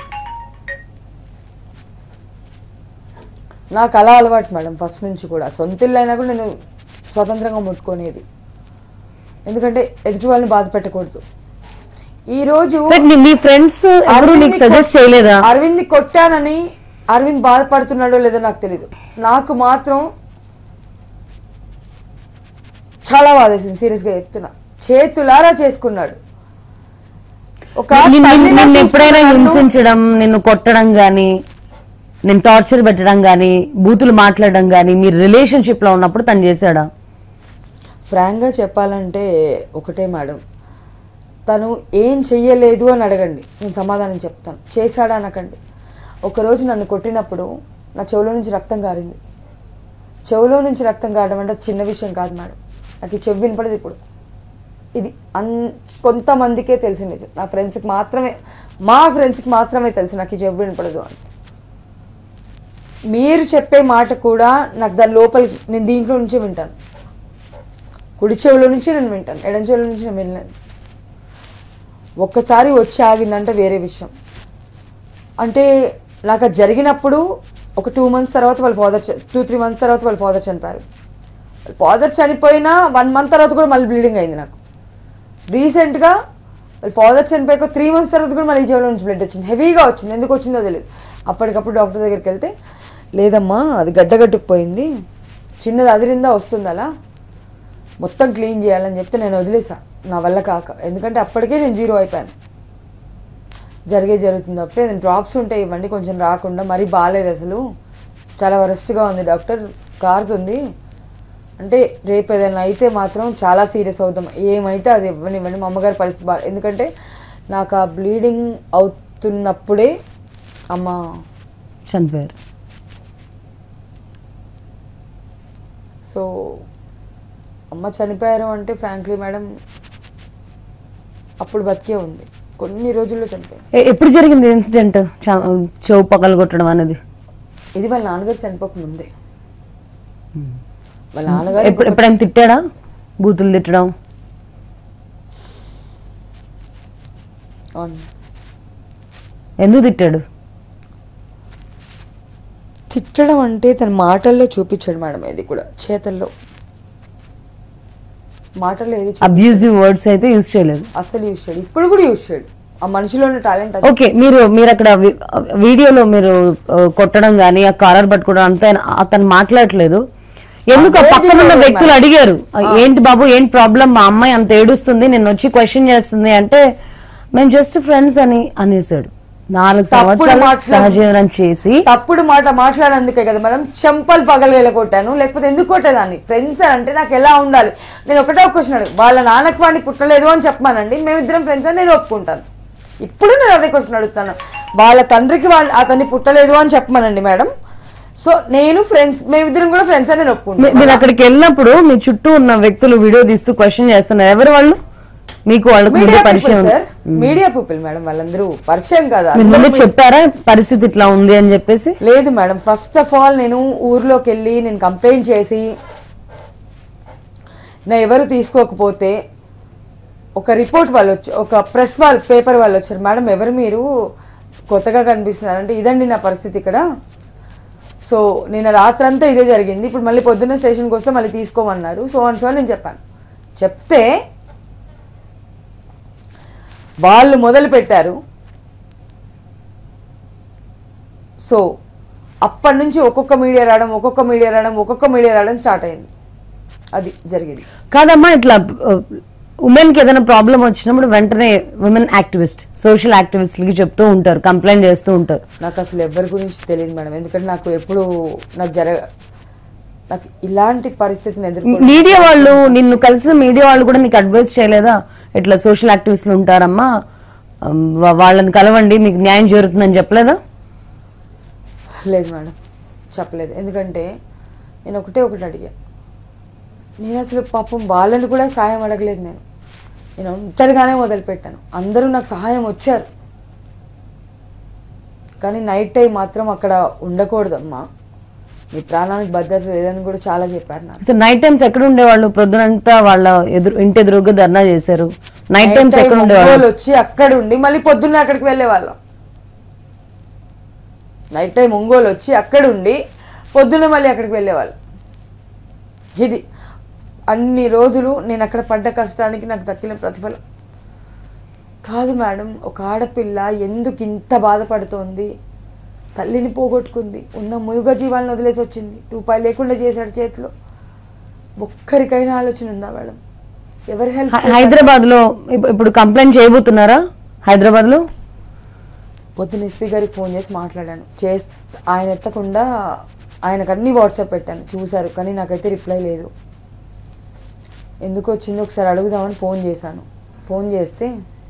నాకు అలా అలవాటు మేడం ఫస్ట్ నుంచి కూడా సొంత ఇల్లు అయినా కూడా నేను స్వతంత్రంగా ముట్టుకునేది ఎందుకంటే ఎదుటి వాళ్ళని బాధ పెట్టకూడదు ఈ రోజు బట్ నీ- నీ ఫ్రెండ్స్ ఎవరు నీకు సజెస్ట్ చేయలేదా అరవింద్ కొట్టానని అరవింద్ బాధపడుతున్నాడో లేదో నాకు తెలియదు నాకు మాత్రం చాలా బాధేసింది సీరియస్గా చెప్తున్నా చేతులారా చేసుకున్నాడు ఒక నిన్ను- తల్లిలా నిన్ను నిన్ను ఎప్పుడైనా చూసుకున్న నన్ను- హింసించడం నిన్ను కొట్టడం గానీ నేను టార్చర్ పెట్టడం గానీ బూతులు మాట్లాడడం గానీ మీరు రిలేషన్షిప్ లో ఉన్నప్పుడు తను చేశాడా ఫ్రాంక్గా చెప్పాలంటే ఒకటే మేడం తను ఏం చెయ్యలేదు అని అడగండి నేను సమాధానం చెప్తాను చేశాడా అనకండి ఒకరోజు నన్ను కొట్టినప్పుడు నా చెవులో నుంచి రక్తం కారింది చెవులో నుంచి రక్తం కారడం అంటే చిన్న విషయం కాదు మేడం నాకు ఈ చెవి వినపడదు ఇప్పుడు ఇది అన్ కొంతమందికే తెలిసింది నా ఫ్రెండ్స్కి మాత్రమే మా ఫ్రెండ్స్కి మాత్రమే తెలుసు నాకు ఈ చెవి వినపడదు అని మీరు చెప్పే మాట కూడా నాకు దాని లోపలి నేను దీంట్లో నుంచే వింటాను కుడి చెవిలో నుంచి నేను వింటాను ఎడం చెవిలో నుంచి నేను వినలేను ఒక్కసారి వచ్చి ఆగిందంటే వేరే విషయం అంటే నాకు అది జరిగినప్పుడు ఒక టూ మంత్స్ తర్వాత వాళ్ళ ఫాదర్ టూ త్రీ మంత్స్ తర్వాత వాళ్ళ ఫాదర్ చనిపోయారు వాళ్ళ ఫాదర్ చనిపోయినా వన్ మంత్ తర్వాత కూడా మళ్ళీ బ్లీడింగ్ అయింది నాకు రీసెంట్గా వాళ్ళ ఫాదర్ చనిపోయాక త్రీ మంత్స్ తర్వాత కూడా మళ్ళీ ఈ చెవిలో నుంచి బ్లడ్ వచ్చింది హెవీగా వచ్చింది ఎందుకు వచ్చిందో తెలియదు అప్పటికప్పుడు డాక్టర్ దగ్గరికి వెళ్తే లేదమ్మా అది గడ్డగట్టుకుపోయింది చిన్నది అదిరిందా వస్తుంది అలా మొత్తం క్లీన్ చేయాలని చెప్తే నేను వదిలేసా నా వల్ల కాక ఎందుకంటే అప్పటికే నేను జీరో అయిపోయాను జరిగే జరుగుతుంది డాక్టర్ నేను డ్రాప్స్ ఉంటాయి ఇవ్వండి కొంచెం రాకుండా మరీ బాగాలేదు అసలు చాలా వరస్ట్గా ఉంది డాక్టర్ కారుతుంది అంటే రేపు ఏదైనా అయితే మాత్రం చాలా సీరియస్ అవుతాం ఏమైతే అది ఇవ్వనివ్వండి మా అమ్మగారి పరిస్థితి బాగా ఎందుకంటే నాకు ఆ బ్లీడింగ్ అవుతున్నప్పుడే అమ్మ చనిపోయారు సో అమ్మ చనిపోయారు అంటే ఫ్రాంక్లీ మేడం అప్పుడు బతికే ఉంది కొన్ని రోజుల్లో చనిపోయారు ఎ- ఎప్పుడు జరిగింది ఇన్సిడెంట్ చెవు పగలు కొట్టడం అనేది ఇది వాళ్ళ నాన్నగారు చనిపోక ముందే వాళ్ళ నాన్నగారు ఎప్పుడు ఎప్పుడైనా తిట్టాడా బూతులు తిట్టడం అవును. ఎందుకు తిట్టాడు తిట్టడం అంటే తన మాటల్లో చూపించాడు మేడం ఇది కూడా చేతల్లో మాటల్లో ఏది చూ- అబ్యూజివ్ వర్డ్స్ అయితే యూజ్ చేయలేదు అస్సలు యూజ్ చేయడు ఇప్పుడు కూడా యూజ్ చేయడు ఆ మనిషిలో ఉన్న టాలెంట్ అది ఓకే మీరు మీరు అక్కడ వి- వీడియోలో మీరు ఆ, కొట్టడం కానీ ఆ కాలర్ పట్టుకోవడం అంతా ఆయన- అతను మాట్లాడట్లేదు ఎందుకు ఆ అదే పక్కన ఉన్న వీడియోలో వ్యక్తులు అడిగారు ఏంటి బాబు ఏంటి ప్రాబ్లం మా అమ్మాయి అంత ఏడుస్తుంది నేను వచ్చి క్వశ్చన్ చేస్తుంది అంటే మేము జస్ట్ ఫ్రెండ్స్ అని అనేసాడు నాలుగు తప్పుడు సంవత్సరాలు మాట్లాడు- సహజీవనం చేసి తప్పుడు మాట మాట్లాడేందుకే కదా మనం చెంపలు పగలగల కొట్టాను లేకపోతే ఎందుకు కొట్టేదాన్ని ఫ్రెండ్స్ అంటే నాకు ఎలా ఉండాలి నేను ఒకటే ఒక క్వశ్చన్ అడుగు వాళ్ళ నాన్నకి వాడిని పుట్టలేదు అని చెప్పమానండి మేమిద్దరం ఫ్రెండ్స్ అని నేను ఒప్పుకుంటాను ఇప్పుడు నేను అదే క్వశ్చన్ అడుగుతాను వాళ్ళ తండ్రికి వాళ్ళు అతన్ని పుట్టలేదు అని చెప్పమానండి మేడం సో నేను ఫ్రెండ్స్ మేమిద్దరం కూడా ఫ్రెండ్స్ అని నేను మీ- ఒప్పుకుంటాను మీరు అక్కడికి వెళ్ళినప్పుడు మీ చుట్టూ ఉన్న వ్యక్తులు వీడియో తీస్తూ క్వశ్చన్ చేస్తున్నారు ఎవరు వాళ్ళు మీకు వాళ్ళకు ముందు మీడియా పరిచయం people sir media people madam వాళ్ళందరూ పరిచయం కదా మీరు ముందు చెప్పారా పరిస్థితి ఇట్లా ఉంది అని చెప్పేసి లేదు మేడం ఫస్ట్ ఆఫ్ ఆల్ నేను ఊర్లోకి వెళ్ళి నేను కంప్లైంట్ చేసి నా ఎవరు తీసుకోకపోతే ఒక రిపోర్ట్ వాళ్ళు వచ్చి ఒక ప్రెస్ వాళ్ళు పేపర్ వాళ్ళు వచ్చారు మేడం ఎవరు మీరు కొత్తగా కనిపిస్తున్నారంటే ఇదండి నా పరిస్థితి ఇక్కడ సో నిన్న రాత్రంతా ఇదే జరిగింది ఇప్పుడు మళ్ళీ పొద్దున్న స్టేషన్కి వస్తే మళ్ళీ తీసుకోమన్నారు సో అని సో అని నేను చెప్పాను చెప్తే వాళ్ళు మొదలు పెట్టారు సో అప్పటి నుంచి ఒక్కొక్క మీడియా రావడం ఒక్కొక్క మీడియా రావడం ఒక్కొక్క మీడియా రావడం స్టార్ట్ అయింది అది జరిగింది కాదమ్మా ఇట్లా ఉమెన్ కి ఏదైనా ప్రాబ్లం వచ్చినప్పుడు వెంటనే ఉమెన్ యాక్టివిస్ట్ సోషల్ యాక్టివిస్ట్లకి చెప్తూ ఉంటారు కంప్లైంట్ చేస్తూ ఉంటారు నాకు అసలు ఎవరి గురించి తెలియదు మేడం ఎందుకంటే నాకు ఎప్పుడు నాకు జరగ నాకు ఇలాంటి పరిస్థితిని ఎదుర్కో మీడియా వాళ్ళు నిన్ను కలిసిన మీడియా వాళ్ళు కూడా నీకు అడ్వైస్ చేయలేదా ఇట్లా సోషల్ యాక్టివిస్టులు ఉంటారమ్మా ఉమ్, వా- వాళ్ళని కలవండి మీకు న్యాయం జరుగుతుందని చెప్పలేదా లేదు మేడం చెప్పలేదు ఎందుకంటే నేను ఒకటే ఒకటి అడిగా నేను అసలు పాపం వాళ్ళని కూడా సాయం అడగలేదు నేను నేను ఒంటరిగానే మొదలుపెట్టాను అందరూ నాకు సహాయం వచ్చారు కానీ నైట్ టైం మాత్రం అక్కడ ఉండకూడదమ్మా మీ ప్రాణానికి భద్రత లేదని కూడా చాలా చెప్పారు నాకు సో నైట్ టైమ్స్ ఎక్కడ ఉండేవాళ్ళు పొద్దునంతా వాళ్ళ ఎదురు ఇంటి ఎదురుగా ధర్నా చేశారు నైట్ టైమ్స్ ఎక్కడ ఉండేవాళ్ళు ఒంగోలు వచ్చి అక్కడ ఉండి మళ్ళీ పొద్దున్నే అక్కడికి వెళ్ళేవాళ్ళం నైట్ టైం ఒంగోలు వచ్చి అక్కడ ఉండి పొద్దున్నే మళ్ళీ అక్కడికి వెళ్ళేవాళ్ళం ఇది అన్ని రోజులు నేను అక్కడ పడ్డ కష్టానికి నాకు దక్కిన ప్రతిఫలం కాదు మేడం ఒక ఆడపిల్ల ఎందుకు ఇంత బాధపడుతోంది తల్లిని పోగొట్టుకుంది ఉన్న ముయుగ జీవాలను వదిలేసి వచ్చింది రూపాయి లేకుండా చేశాడు చేతిలో ఒక్కరికైనా ఆలోచన ఉందా మేడం ఎవరి హెల్ప్ హైదరాబాద్ లో ఇప్పుడు కంప్లైంట్ చేయబోతున్నారా హైదరాబాద్ లో పొద్దున్న ఎస్పీ గారికి ఫోన్ చేసి మాట్లాడాను చేస్ ఆయన ఎత్తకుండా ఆయనకు అన్ని వాట్సాప్ పెట్టాను చూశారు కానీ నాకైతే రిప్లై లేదు ఎందుకు వచ్చిందో ఒకసారి అడుగుదామని ఫోన్ చేశాను ఫోన్ చేస్తే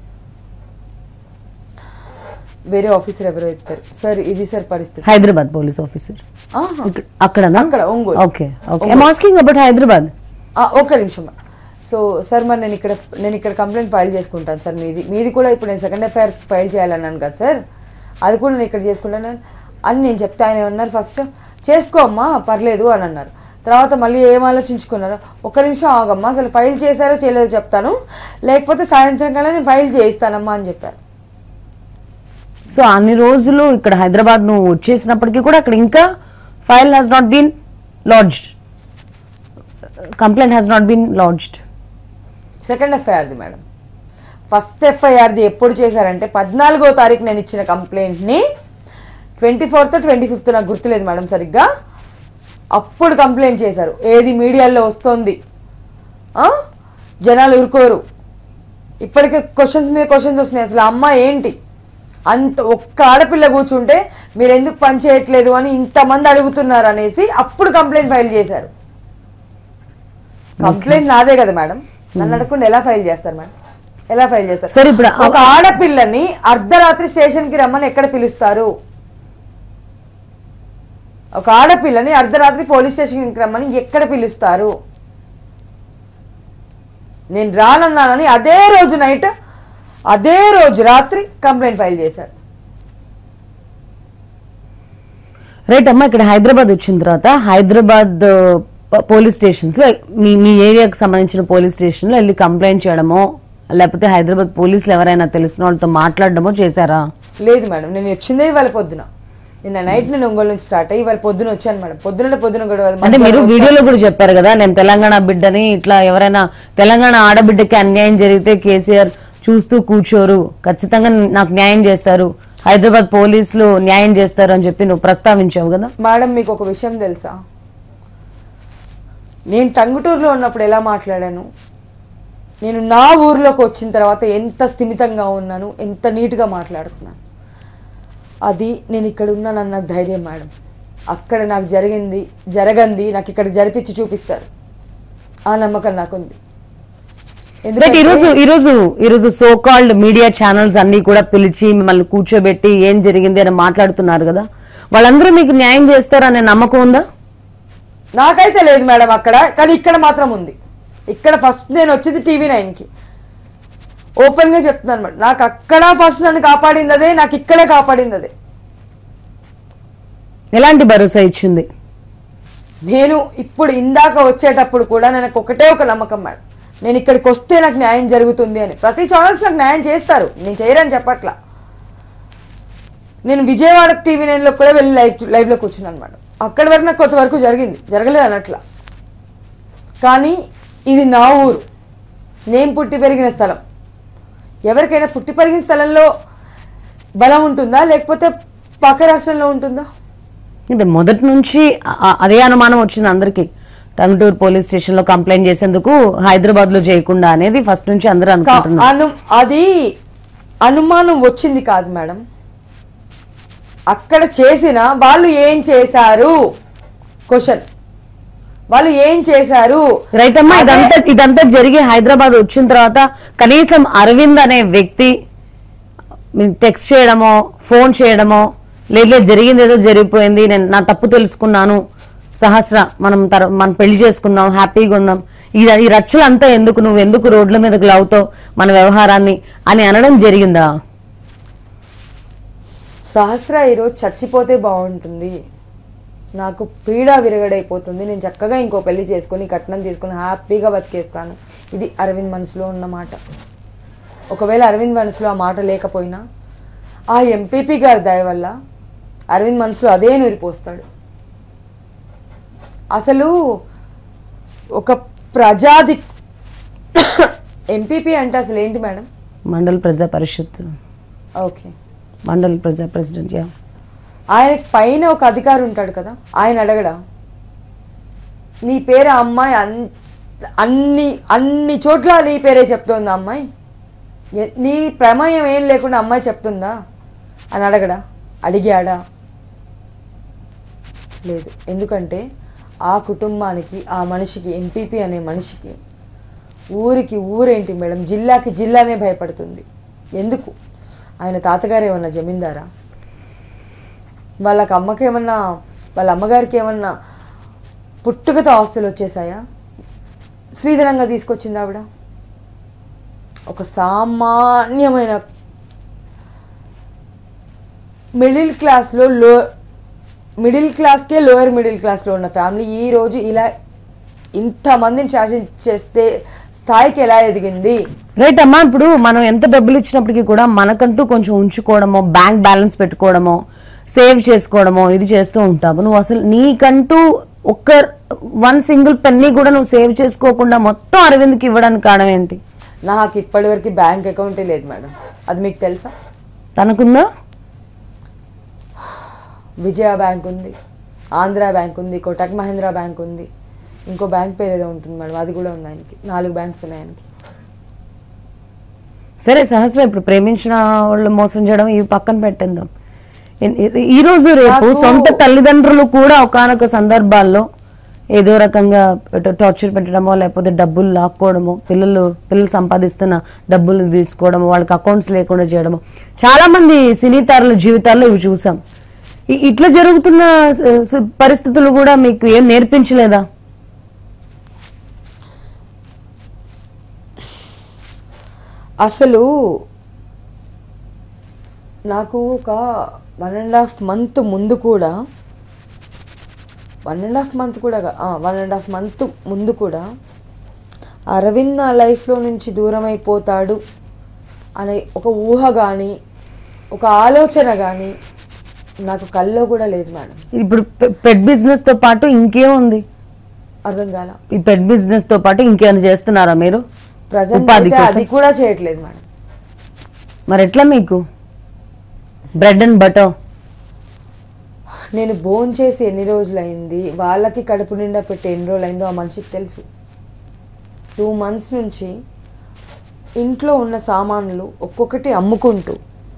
వేరే ఆఫీసర్ ఎవరో ఎత్తారు సార్ ఇది సార్ పరిస్థితి హైదరాబాద్ పోలీస్ ఆఫీసర్ ఆహా. అక్కడనా అక్కడ ఒంగోలు okay okay I'm asking about Hyderabad ఆ, ఒక్క నిమిషం సో సార్ మరి నేను ఇక్కడ నేను ఇక్కడ కంప్లైంట్ ఫైల్ చేసుకుంటాను సార్ మీది మీది కూడా ఇప్పుడు నేను సెకండ్ ఎఫ్ఐఆర్ ఫైల్ చేయాలన్నాను కదా సార్ అది కూడా నేను ఇక్కడ చేసుకుంటాను అని నేను చెప్తే ఆయన ఏమన్నారు ఫస్ట్ చేసుకో అమ్మా పర్లేదు అని అన్నారు తర్వాత మళ్ళీ ఏం ఆలోచించుకున్నారు ఒక్క నిమిషం ఆగమ్మా అసలు ఫైల్ చేశారో చేయలేదో చెప్తాను లేకపోతే సాయంత్రం కల్లా నేను ఫైల్ చేయిస్తానమ్మా అని చెప్పారు సో అన్ని రోజులు ఇక్కడ హైదరాబాద్ నువ్వు వచ్చేసినప్పటికీ కూడా అక్కడ ఇంకా file has not been lodged complaint has not been lodged second ఎఫ్ఐఆర్ది మేడం ఫస్ట్ ఎఫ్ఐఆర్ది ఎప్పుడు చేశారంటే పద్నాలుగో తారీఖు నేను ఇచ్చిన కంప్లైంట్ని ట్వంటీ ఫోర్త్ ట్వంటీ ఫిఫ్త్ నాకు గుర్తులేదు మేడం సరిగ్గా అప్పుడు కంప్లైంట్ చేశారు ఏది మీడియాలో వస్తుంది ఆ? జనాలు ఊరుకోరు ఇప్పటికే క్వశ్చన్స్ మీద క్వశ్చన్స్ వస్తున్నాయి అసలు అమ్మ ఏంటి అంత ఒక్క ఆడపిల్ల కూర్చుంటే మీరు ఎందుకు పని చేయట్లేదు అని ఇంతమంది అడుగుతున్నారు అనేసి అప్పుడు కంప్లైంట్ ఫైల్ చేశారు కంప్లైంట్ నాదే కదా మేడం నన్ను అడగకుండా ఎలా ఫైల్ చేస్తారు మేడం ఎలా ఫైల్ చేస్తారు సరే ఇప్పుడు ఒక ఆడపిల్లని అర్ధరాత్రి స్టేషన్ కి రమ్మని ఎక్కడ పిలుస్తారు ఒక ఆడపిల్లని అర్ధరాత్రి పోలీస్ స్టేషన్ కి రమ్మని ఎక్కడ పిలుస్తారు నేను రానన్నానని అదే రోజు నైట్ అదే రోజు రాత్రి కంప్లైంట్ ఫైల్ చేశారు రైట్ అమ్మా ఇక్కడ హైదరాబాద్ వచ్చిన తర్వాత హైదరాబాద్ ప- పోలీస్ స్టేషన్స్ లో మీ మీ ఏరియాకి సంబంధించిన పోలీస్ స్టేషన్ లో వెళ్ళి కంప్లైంట్ చేయడమో లేకపోతే హైదరాబాద్ పోలీసులు ఎవరైనా తెలిసిన వాళ్ళతో మాట్లాడడమో చేశారా లేదు మేడం నేను వచ్చిందే ఇవాళ పొద్దున నిన్న నైట్ నేను ఒంగోలు నుంచి స్టార్ట్ అయ్యి ఇవాళ పొద్దున వచ్చాను మేడం పొద్దున పొద్దున కూడా కాదు, అంటే మీరు మధ్యాహ్నం వీడియోలో కూడా చెప్పారు కదా నేను తెలంగాణ బిడ్డని ఇట్లా ఎవరైనా తెలంగాణ ఆడబిడ్డకి అన్యాయం జరిగితే కేసీఆర్ చూస్తూ కూర్చోరు ఖచ్చితంగా నాకు న్యాయం చేస్తారు హైదరాబాద్ పోలీసులు న్యాయం చేస్తారు అని చెప్పి నువ్వు ప్రస్తావించావు కదా మేడం మీకు ఒక విషయం తెలుసా నేను టంగుటూరులో ఉన్నప్పుడు ఎలా మాట్లాడాను నేను నా ఊర్లోకి వచ్చిన తర్వాత ఎంత స్థిమితంగా ఉన్నాను ఎంత నీట్గా మాట్లాడుతున్నాను అది నేను ఇక్కడ ఉన్నానన్న ధైర్యం మేడం అక్కడ నాకు జరిగింది జరగంది నాకు ఇక్కడ జరిపించి చూపిస్తారు ఆ నమ్మకం నాకుంది బట్ ఎందుకంటే ఈరోజు ఈరోజు ఈరోజు సో కాల్డ్ మీడియా ఛానల్స్ అన్ని కూడా పిలిచి మిమ్మల్ని కూర్చోబెట్టి ఏం జరిగింది అని మాట్లాడుతున్నారు కదా వాళ్ళందరూ మీకు న్యాయం చేస్తారనే నమ్మకం ఉందా నాకైతే లేదు మేడం అక్కడ కానీ ఇక్కడ మాత్రం ఉంది ఇక్కడ ఫస్ట్ నేను వచ్చింది టీవీ నైన్కి ఓపెన్గా చెప్తున్నాను మేడం నాకు అక్కడ ఫస్ట్ నన్ను కాపాడింది అదే నాకు ఇక్కడే కాపాడింది అదే ఎలాంటి భరోసా ఇచ్చింది నేను ఇప్పుడు ఇందాక వచ్చేటప్పుడు కూడా నాకు ఒకటే ఒక నమ్మకం మేడం నేను ఇక్కడికి వస్తే నాకు న్యాయం జరుగుతుంది అని ప్రతి ఛానల్స్ నాకు న్యాయం చేస్తారు నేను చేయరని చెప్పట్లా నేను విజయవాడ టీవీ నైన్లో కూడా వెళ్ళి లైవ్ లైవ్లో కూర్చున్నాను అనమాట అక్కడి వరకు నాకు కొంతవరకు జరిగింది జరగలేదు అన్నట్ల కానీ ఇది నా ఊరు నేను పుట్టి పెరిగిన స్థలం ఎవరికైనా పుట్టి పెరిగిన స్థలంలో బలం ఉంటుందా లేకపోతే పక్క రాష్ట్రంలో ఉంటుందా ఇది మొదటి నుంచి ఆ- అదే అనుమానం వచ్చింది అందరికి టంగుటూరు పోలీస్ స్టేషన్ లో కంప్లైంట్ చేసేందుకు హైదరాబాద్ లో చేయకుండా అనేది ఫస్ట్ నుంచి అందరూ కా- అనుకుంటున్నారు అను అది అనుమానం వచ్చింది కాదు మేడం అక్కడ చేసిన వాళ్ళు ఏం చేశారు క్వశ్చన్ వాళ్ళు ఏం చేశారు రైట్ అమ్మా అదే- ఇదంతా ఇదంతా జరిగి హైదరాబాద్ వచ్చిన తర్వాత కనీసం అరవింద్ అనే వ్యక్తి టెక్స్ట్ చేయడమో ఫోన్ చేయడమో లేదు లేదు జరిగింది ఏదో జరిగిపోయింది నేను నా తప్పు తెలుసుకున్నాను సహస్ర మనం తర మనం పెళ్లి చేసుకుందాం హ్యాపీగా ఉందాం ఈ ఈ రచ్చలంతా ఎందుకు నువ్వు ఎందుకు రోడ్ల మీదకి లావుతావు మన వ్యవహారాన్ని అని అనడం జరిగిందా సహస్ర ఈరోజు చచ్చిపోతే బాగుంటుంది నాకు పీడ విరగడైపోతుంది నేను చక్కగా ఇంకో పెళ్లి చేసుకొని కట్నం తీసుకొని హ్యాపీగా బతికేస్తాను ఇది అరవింద్ మనసులో ఉన్న మాట ఒకవేళ అరవింద్ మనసులో ఆ మాట లేకపోయినా ఆ ఎంపీపీ గారి దయ వల్ల అరవింద్ మనసులో అదే నూరిపోస్తాడు అసలు ఒక ప్రజాది ఎంపీపీ అంటే అసలు ఏంటి మేడం మండల ప్రజా పరిషత్ ఓకే మండల ప్రజా ప్రెసిడెంట్ యా ఆయన పైన ఒక అధికారి ఉంటాడు కదా ఆయన అడగడా నీ పేరు ఆ అమ్మాయి అన్- అన్ని అన్ని చోట్ల నీ పేరే చెప్తోందా అమ్మాయి ఎ- నీ ప్రమేయం ఏం లేకుండా అమ్మాయి చెప్తుందా అని అడగడా అడిగాడా లేదు ఎందుకంటే ఆ కుటుంబానికి ఆ మనిషికి ఎంపీపీ అనే మనిషికి ఊరికి ఊరేంటి మేడం జిల్లాకి జిల్లానే భయపడుతుంది ఎందుకు ఆయన తాతగారు ఏమన్నా జమీందారా వాళ్ళకి అమ్మకి ఏమన్నా వాళ్ళ అమ్మగారికి ఏమన్నా పుట్టుకతో ఆస్తులు వచ్చేసాయా శ్రీధరంగా తీసుకొచ్చింది ఆవిడ ఒక సామాన్యమైన మిడిల్ క్లాస్లో లో మిడిల్ క్లాస్కే లోయర్ మిడిల్ క్లాస్లో ఉన్న ఫ్యామిలీ ఈ రోజు ఇలా ఇంతమందిని శాసించేస్తే స్థాయికి ఎలా ఎదిగింది రైట్ అమ్మా ఇప్పుడు మనం ఎంత డబ్బులు ఇచ్చినప్పటికీ కూడా మనకంటూ కొంచెం ఉంచుకోవడమో బ్యాంక్ బ్యాలెన్స్ పెట్టుకోవడమో సేవ్ చేసుకోవడమో ఇది చేస్తూ ఉంటాము నువ్వు అసలు నీకంటూ ఒక్క వన్ సింగిల్ పెన్నీ కూడా నువ్వు సేవ్ చేసుకోకుండా మొత్తం అరవింద్కి ఇవ్వడానికి కారణం ఏంటి నాకు ఇప్పటివరకు బ్యాంక్ అకౌంటే లేదు మేడం అది మీకు తెలుసా తనకుందా విజయ బ్యాంక్ ఉంది ఆంధ్ర బ్యాంక్ ఉంది కోటక్ మహేంద్ర బ్యాంక్ ఉంది ఇంకో బ్యాంక్ పేరు ఏదో ఉంటుంది మేడం అది కూడా ఉంది ఆయనకి నాలుగు బ్యాంక్స్ ఉన్నాయి ఆయనకి సరే సహస్ర ఇప్పుడు ప్రేమించిన వాళ్ళు మోసం చేయడం ఇవి పక్కన పెట్టేద్దాం ఈ- ఈ- ఈ రోజు రేపు నాకు- సొంత తల్లిదండ్రులు కూడా ఒకానొక సందర్భాల్లో ఏదో రకంగా టార్చర్ పెట్టడమో లేకపోతే డబ్బులు లాక్కోవడమో పిల్లలు పిల్లలు సంపాదిస్తున్న డబ్బులు తీసుకోవడమో వాళ్ళకి అకౌంట్స్ లేకుండా చేయడము చాలా మంది సినీ తారుల జీవితాల్లో ఇవి చూసాం ఇ- ఇట్లా జరుగుతున్న స- స- పరిస్థితులు కూడా మీకు ఏం నేర్పించలేదా అసలు నాకు ఒక వన్ అండ్ హాఫ్ మంత్ ముందు కూడా వన్ అండ్ హాఫ్ మంత్ కూడా వన్ అండ్ హాఫ్ మంత్ ముందు కూడా అరవింద్ నా లైఫ్లో నుంచి దూరం అయిపోతాడు అనే ఒక ఊహ కానీ ఒక ఆలోచన కానీ నాకు కల్లో కూడా లేదు మేడం ఇప్పుడు పె- పెట్ బిజినెస్ తో పాటు ఇంకేముంది అర్థం కాల ఈ పెట్ బిజినెస్ తో పాటు ఇంకేమైనా చేస్తున్నారా మీరు ప్రజెంట్ ఉపాధి కోసం? అది కూడా చేయట్లేదు మేడం మరి ఎట్లా మీకు బ్రెడ్ అండ్ బటర్ నేను బోన్ చేసి ఎన్ని రోజులైంది వాళ్ళకి కడుపు నిండా పెట్టి ఎన్ని రోజులు అయిందో ఆ మనిషికి తెలుసు టూ మంత్స్ నుంచి ఇంట్లో ఉన్న సామాన్లు ఒక్కొక్కటి అమ్ముకుంటూ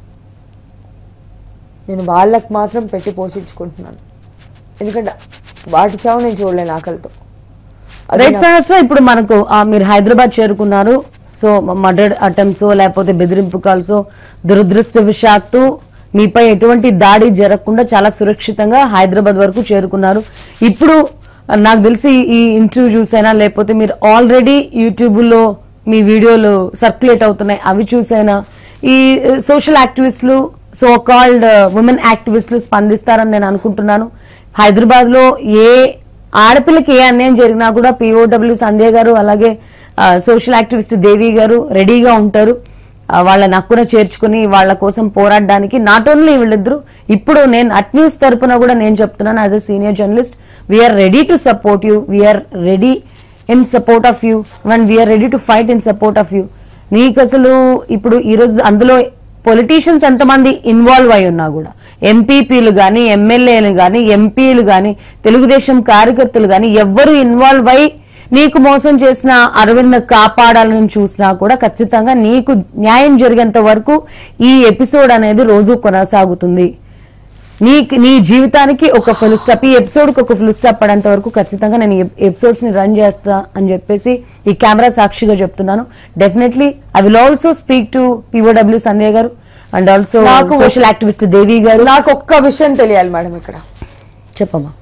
నేను వాళ్ళకి మాత్రం పెట్టి పోషించుకుంటున్నాను ఎందుకంటే వాటి చావు నేను చూడలేను ఆకలితో అది రైట్ నా- సహస్ర ఇప్పుడు మనకు ఆ, మీరు హైదరాబాద్ చేరుకున్నారు సో మర్డర్ అటెంప్ట్స్ లేకపోతే బెదిరింపు కాల్స్ దురదృష్టవశాత్తు మీపై ఎటువంటి దాడి జరగకుండా చాలా సురక్షితంగా హైదరాబాద్ వరకు చేరుకున్నారు ఇప్పుడు ఆ, నాకు తెలిసి ఈ ఇంటర్వ్యూ చూసైనా లేకపోతే మీరు ఆల్రెడీ యూట్యూబ్లో మీ వీడియోలు సర్క్యులేట్ అవుతున్నాయి అవి చూసైనా ఈ సోషల్ యాక్టివిస్టులు సో కాల్డ్ ఉమెన్ యాక్టివిస్టులు స్పందిస్తారని నేను అనుకుంటున్నాను హైదరాబాద్లో ఏ ఆడపిల్లకి ఏ అన్యాయం జరిగినా కూడా పిఓడబ్ల్యూ సంధ్య గారు అలాగే సోషల్ యాక్టివిస్ట్ దేవి గారు రెడీగా ఉంటారు ఆ, వాళ్ళ నక్కున చేర్చుకుని వాళ్ళ కోసం పోరాడడానికి నాట్ ఓన్లీ వీళ్ళిద్దరు ఇప్పుడు నేను అట్ న్యూస్ తరపున కూడా నేను చెప్తున్నాను as a senior journalist we're ready to support you we're ready in support of you and we're ready to fight in support of you నీకు అసలు ఇప్పుడు ఈరోజు అందులో పొలిటీషియన్స్ ఎంతమంది ఇన్వాల్వ్ అయి ఉన్నా కూడా ఎంపీపీలు కానీ ఎమ్మెల్యేలు కానీ ఎంపీలు కానీ తెలుగుదేశం కార్యకర్తలు కానీ ఎవ్వరు ఇన్వాల్వ్ అయి నీకు మోసం చేసిన అరవింద్ కాపాడాలని చూసినా కూడా ఖచ్చితంగా నీకు న్యాయం జరిగేంత వరకు ఈ ఎపిసోడ్ అనేది రోజు కొనసాగుతుంది నీ నీ జీవితానికి ఒక ఫుల్ స్టాప్ ఈ ఎపిసోడ్కి ఒక ఫుల్ స్టాప్ పడేంత వరకు ఖచ్చితంగా నేను ఈ ఎపిసోడ్స్ ని రన్ చేస్తా అని చెప్పేసి ఈ కెమెరా సాక్షిగా చెప్తున్నాను definitely I will also speak to POW Sandhya గారు అండ్ ఆల్సో నాకు- సోషల్ యాక్టివిస్ట్ దేవి గారు నాకు ఒక్క విషయం తెలియాలి మేడం ఇక్కడ చెప్పమ్మా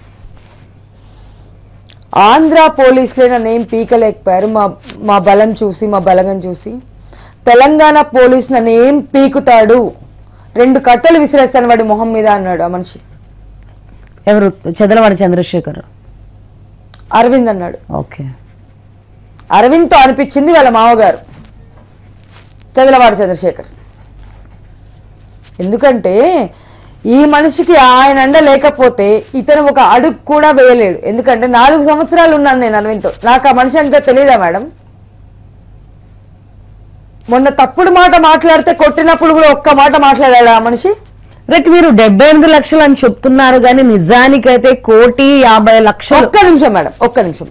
ఆంధ్ర పోలీసులే నన్ను ఏం పీకలేకపోయారు మా మా బలం చూసి మా బలగం చూసి తెలంగాణ పోలీస్ నన్ను ఏం పీకుతాడు రెండు కట్టలు విసిరేస్తాను వాడి మొహం మీద అన్నాడు ఆ మనిషి ఎవరు చదలవాడి చంద్రశేఖర్ అరవింద్ అన్నాడు ఓకే అరవింద్తో అనిపించింది వాళ్ళ మామగారు చదలవాడి చంద్రశేఖర్ ఎందుకంటే ఈ మనిషికి ఆయన అండ లేకపోతే ఇతను ఒక అడుగు కూడా వేయలేడు ఎందుకంటే నాలుగు సంవత్సరాలు ఉన్నాను నేను అరవింద్తో నాకు ఆ మనిషి అంటే తెలియదా మేడం మొన్న తప్పుడు మాట మాట్లాడితే కొట్టినప్పుడు కూడా ఒక్క మాట మాట్లాడాడు ఆ మనిషి రైట్ మీరు డెబ్బై ఎనిమిది లక్షలు అని చెప్తున్నారు కానీ నిజానికైతే కోటి యాభై లక్షలు ఒక్క నిమిషం మేడం ఒక్క నిమిషం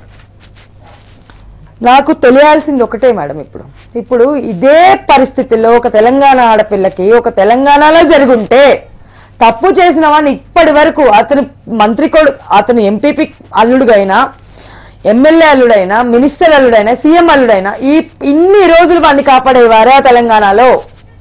నాకు తెలియాల్సింది ఒకటే మేడం ఇప్పుడు ఇప్పుడు ఇదే పరిస్థితిలో ఒక తెలంగాణ ఆడపిల్లకి ఒక తెలంగాణలో జరుగుంటే తప్పు చేసిన వాడిని ఇప్పటి వరకు అతని మంత్రి కొడు అతని ఎంపీపీ అల్లుడుగైనా ఎమ్మెల్యే అల్లుడైనా మినిస్టర్ అల్లుడైనా సీఎం అల్లుడైనా ఈ ఇన్ని రోజులు వాడిని కాపాడేవారా తెలంగాణలో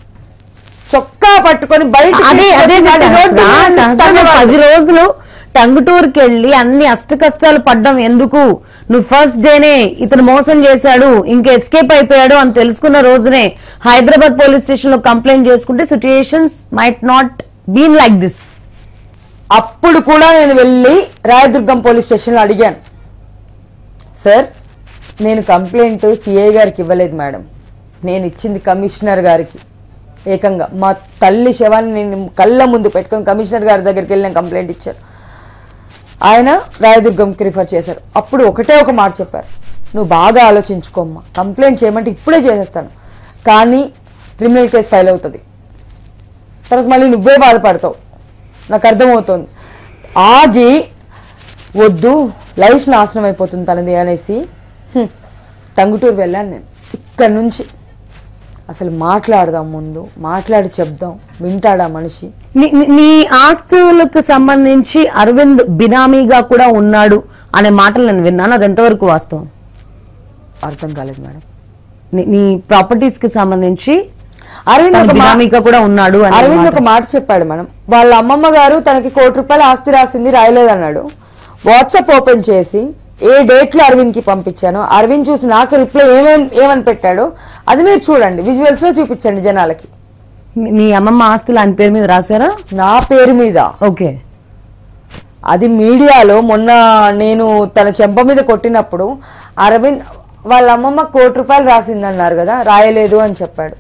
చొక్కా పట్టుకొని బయట అదే అదే సహస్ర, సహస్ర పది రోజులు టంగుటూరుకి వెళ్ళి అన్ని అష్ట కష్టాలు పడ్డం ఎందుకు నువ్వు ఫస్ట్ డేనే ఇతను మోసం చేశాడు ఇంకా ఎస్కేప్ అయిపోయాడు అని తెలుసుకున్న రోజునే హైదరాబాద్ పోలీస్ స్టేషన్ లో కంప్లైంట్ చేసుకుంటే situations might not been like this అప్పుడు కూడా నేను వెళ్ళి రాయదుర్గం పోలీస్ స్టేషన్లో అడిగాను సార్ నేను కంప్లైంట్ సిఐ గారికి ఇవ్వలేదు మేడం నేను ఇచ్చింది కమిషనర్ గారికి ఏకంగా మా తల్లి శవాన్ని నేను కళ్ళ ముందు పెట్టుకొని కమిషనర్ గారి దగ్గరికి వెళ్ళి నేను కంప్లైంట్ ఇచ్చాను ఆయన రాయదుర్గంకి రిఫర్ చేశారు అప్పుడు ఒకటే ఒక మాట చెప్పారు నువ్వు బాగా ఆలోచించుకోమ్మా కంప్లైంట్ చేయమంటే ఇప్పుడే చేసేస్తాను కానీ క్రిమినల్ కేసు ఫైల్ అవుతుంది తర్వాత మళ్ళీ నువ్వే బాధపడతావు నాకు అర్థమవుతోంది ఆగి వద్దు లైఫ్ నాశనం అయిపోతుంది తనది అనేసి హ్మ్, టంగుటూరు వెళ్ళాను నేను ఇక్కడ నుంచి అసలు మాట్లాడదాం ముందు మాట్లాడి చెప్దాం వింటాడా మనిషి నీ- నీ- నీ ఆస్తులకు సంబంధించి అరవింద్ బినామీగా కూడా ఉన్నాడు అనే మాటలు నేను విన్నాను అది ఎంతవరకు వాస్తవం అర్థం కాలేదు మేడం నీ- నీ ప్రాపర్టీస్ కి సంబంధించి అరవింద్ తను ఒక మా- బినామీగా కూడా ఉన్నాడు అనే అరవింద్ మాట. ఒక మాట చెప్పాడు మనం వాళ్ళ అమ్మమ్మ గారు తనకి కోటి రూపాయల ఆస్తి రాసింది రాయలేదన్నాడు వాట్సాప్ ఓపెన్ చేసి ఏ డేట్ లో అరవింద్ కి పంపించాను అరవింద్ చూసి నాకు రిప్లై ఏమేం ఏమని పెట్టాడో అది మీరు చూడండి విజువల్స్ లో చూపించండి జనాలకి మీ- మీ అమ్మమ్మ ఆస్తులు ఆయన పేరు మీద రాశారా నా పేరు మీద ఓకే అది మీడియాలో మొన్న నేను తన చెంప మీద కొట్టినప్పుడు అరవింద్ వాళ్ళ అమ్మమ్మ కోటి రూపాయలు రాసిందన్నారు కదా రాయలేదు అని చెప్పాడు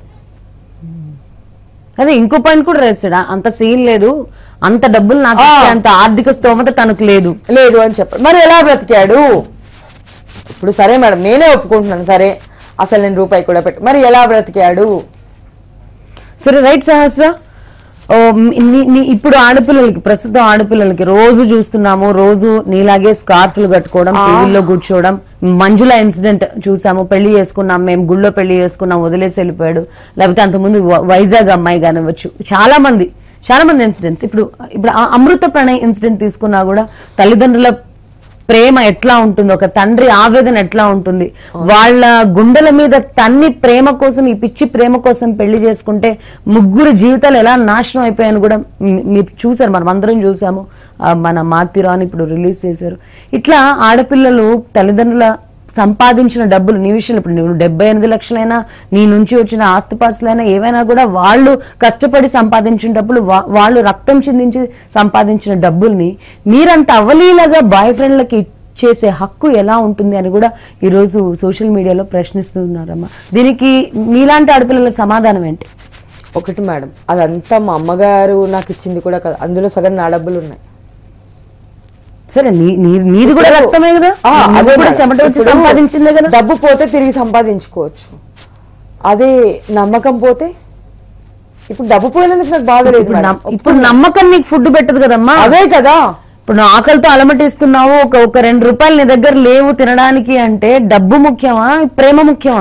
అదే ఇంకో పాయింట్ కూడా రాశాడా అంత సీన్ లేదు అంత డబ్బులు నాకు ఆ. ఇచ్చే అంత ఆర్థిక స్తోమత తనకు లేదు లేదు అని చెప్పాడు మరి ఎలా బ్రతికాడు ఇప్పుడు సరే మేడం నేనే ఒప్పుకుంటున్నాను సరే అసలు నేను రూపాయి కూడా పెట్టు మరి ఎలా బ్రతికాడు సరే రైట్ సహస్ర ఓ, మీ- నీ- నీ ఇప్పుడు ఆడపిల్లలకి ప్రస్తుతం ఆడపిల్లలకి రోజు చూస్తున్నాము రోజు నీలాగే స్కార్ఫ్లు కట్టుకోవడం టీవీలో కూర్చోవడం మంజుల ఇన్సిడెంట్ చూసాము పెళ్లి చేసుకున్నాం మేము గుళ్ళో పెళ్లి చేసుకున్నాం వదిలేసి వెళ్ళిపోయాడు లేకపోతే అంతకుముందు వ- వైజాగ్ అమ్మాయి కానివ్వచ్చు చాలా మంది చాలా మంది ఇన్సిడెంట్స్ ఇప్పుడు ఇప్పుడు ఆ అమృత ప్రణయ్ ఇన్సిడెంట్ తీసుకున్నా కూడా తల్లిదండ్రుల ప్రేమ ఎట్లా ఉంటుంది ఒక తండ్రి ఆవేదన ఎట్లా ఉంటుంది వాళ్ళ గుండెల మీద తన్ని ప్రేమ కోసం ఈ పిచ్చి ప్రేమ కోసం పెళ్లి చేసుకుంటే ముగ్గురు జీవితాలు ఎలా నాశనం అయిపోయాయని కూడా మీ- మీరు చూసారు మనం అందరం చూసాము ఆ, మన మాతిరాని ఇప్పుడు రిలీజ్ చేశారు ఇట్లా ఆడపిల్లలు తల్లిదండ్రుల సంపాదించిన డబ్బులు నీ విషయంలో ఇప్పుడు నువ్వు డెబ్బై ఎనిమిది లక్షలైనా నీ నుంచి వచ్చిన ఆస్తిపాస్తులైనా ఏవైనా కూడా వాళ్ళు కష్టపడి సంపాదించిన డబ్బులు వా- వాళ్ళు రక్తం చిందించి సంపాదించిన డబ్బుల్ని మీరంత అవలీలగా బాయ్ ఫ్రెండ్లకి చేసే హక్కు ఎలా ఉంటుంది అని కూడా ఈరోజు సోషల్ మీడియాలో ప్రశ్నిస్తున్నారమ్మా దీనికి మీలాంటి ఆడపిల్లల సమాధానం ఏంటి ఒకటి మేడం అదంతా మా అమ్మగారు నాకు ఇచ్చింది కూడా కాదు అందులో సగం నా డబ్బులు ఉన్నాయి సరే నీ నీ- నీది కూడా రక్తమే కదా ఆ, నువ్వు అదే కూడా మేడం. చెమట వచ్చి ఇప్పుడు సంపాదించిందే కదా డబ్బు పోతే తిరిగి సంపాదించుకోవచ్చు అదే నమ్మకం పోతే ఇప్పుడు డబ్బు పోయినందుకు నాకు బాధ లేదు ఇప్పుడు మేడం. నమ్- ఇప్పుడు నమ్మకం నీకు ఫుడ్ పెట్టదు కదమ్మా అదే కదా ఇప్పుడు నువ్వు ఆకలితో అలమటిస్తున్నావు ఒక ఒక రెండు రూపాయలు నీ దగ్గర లేవు తినడానికి అంటే డబ్బు ముఖ్యమా ప్రేమ ముఖ్యమా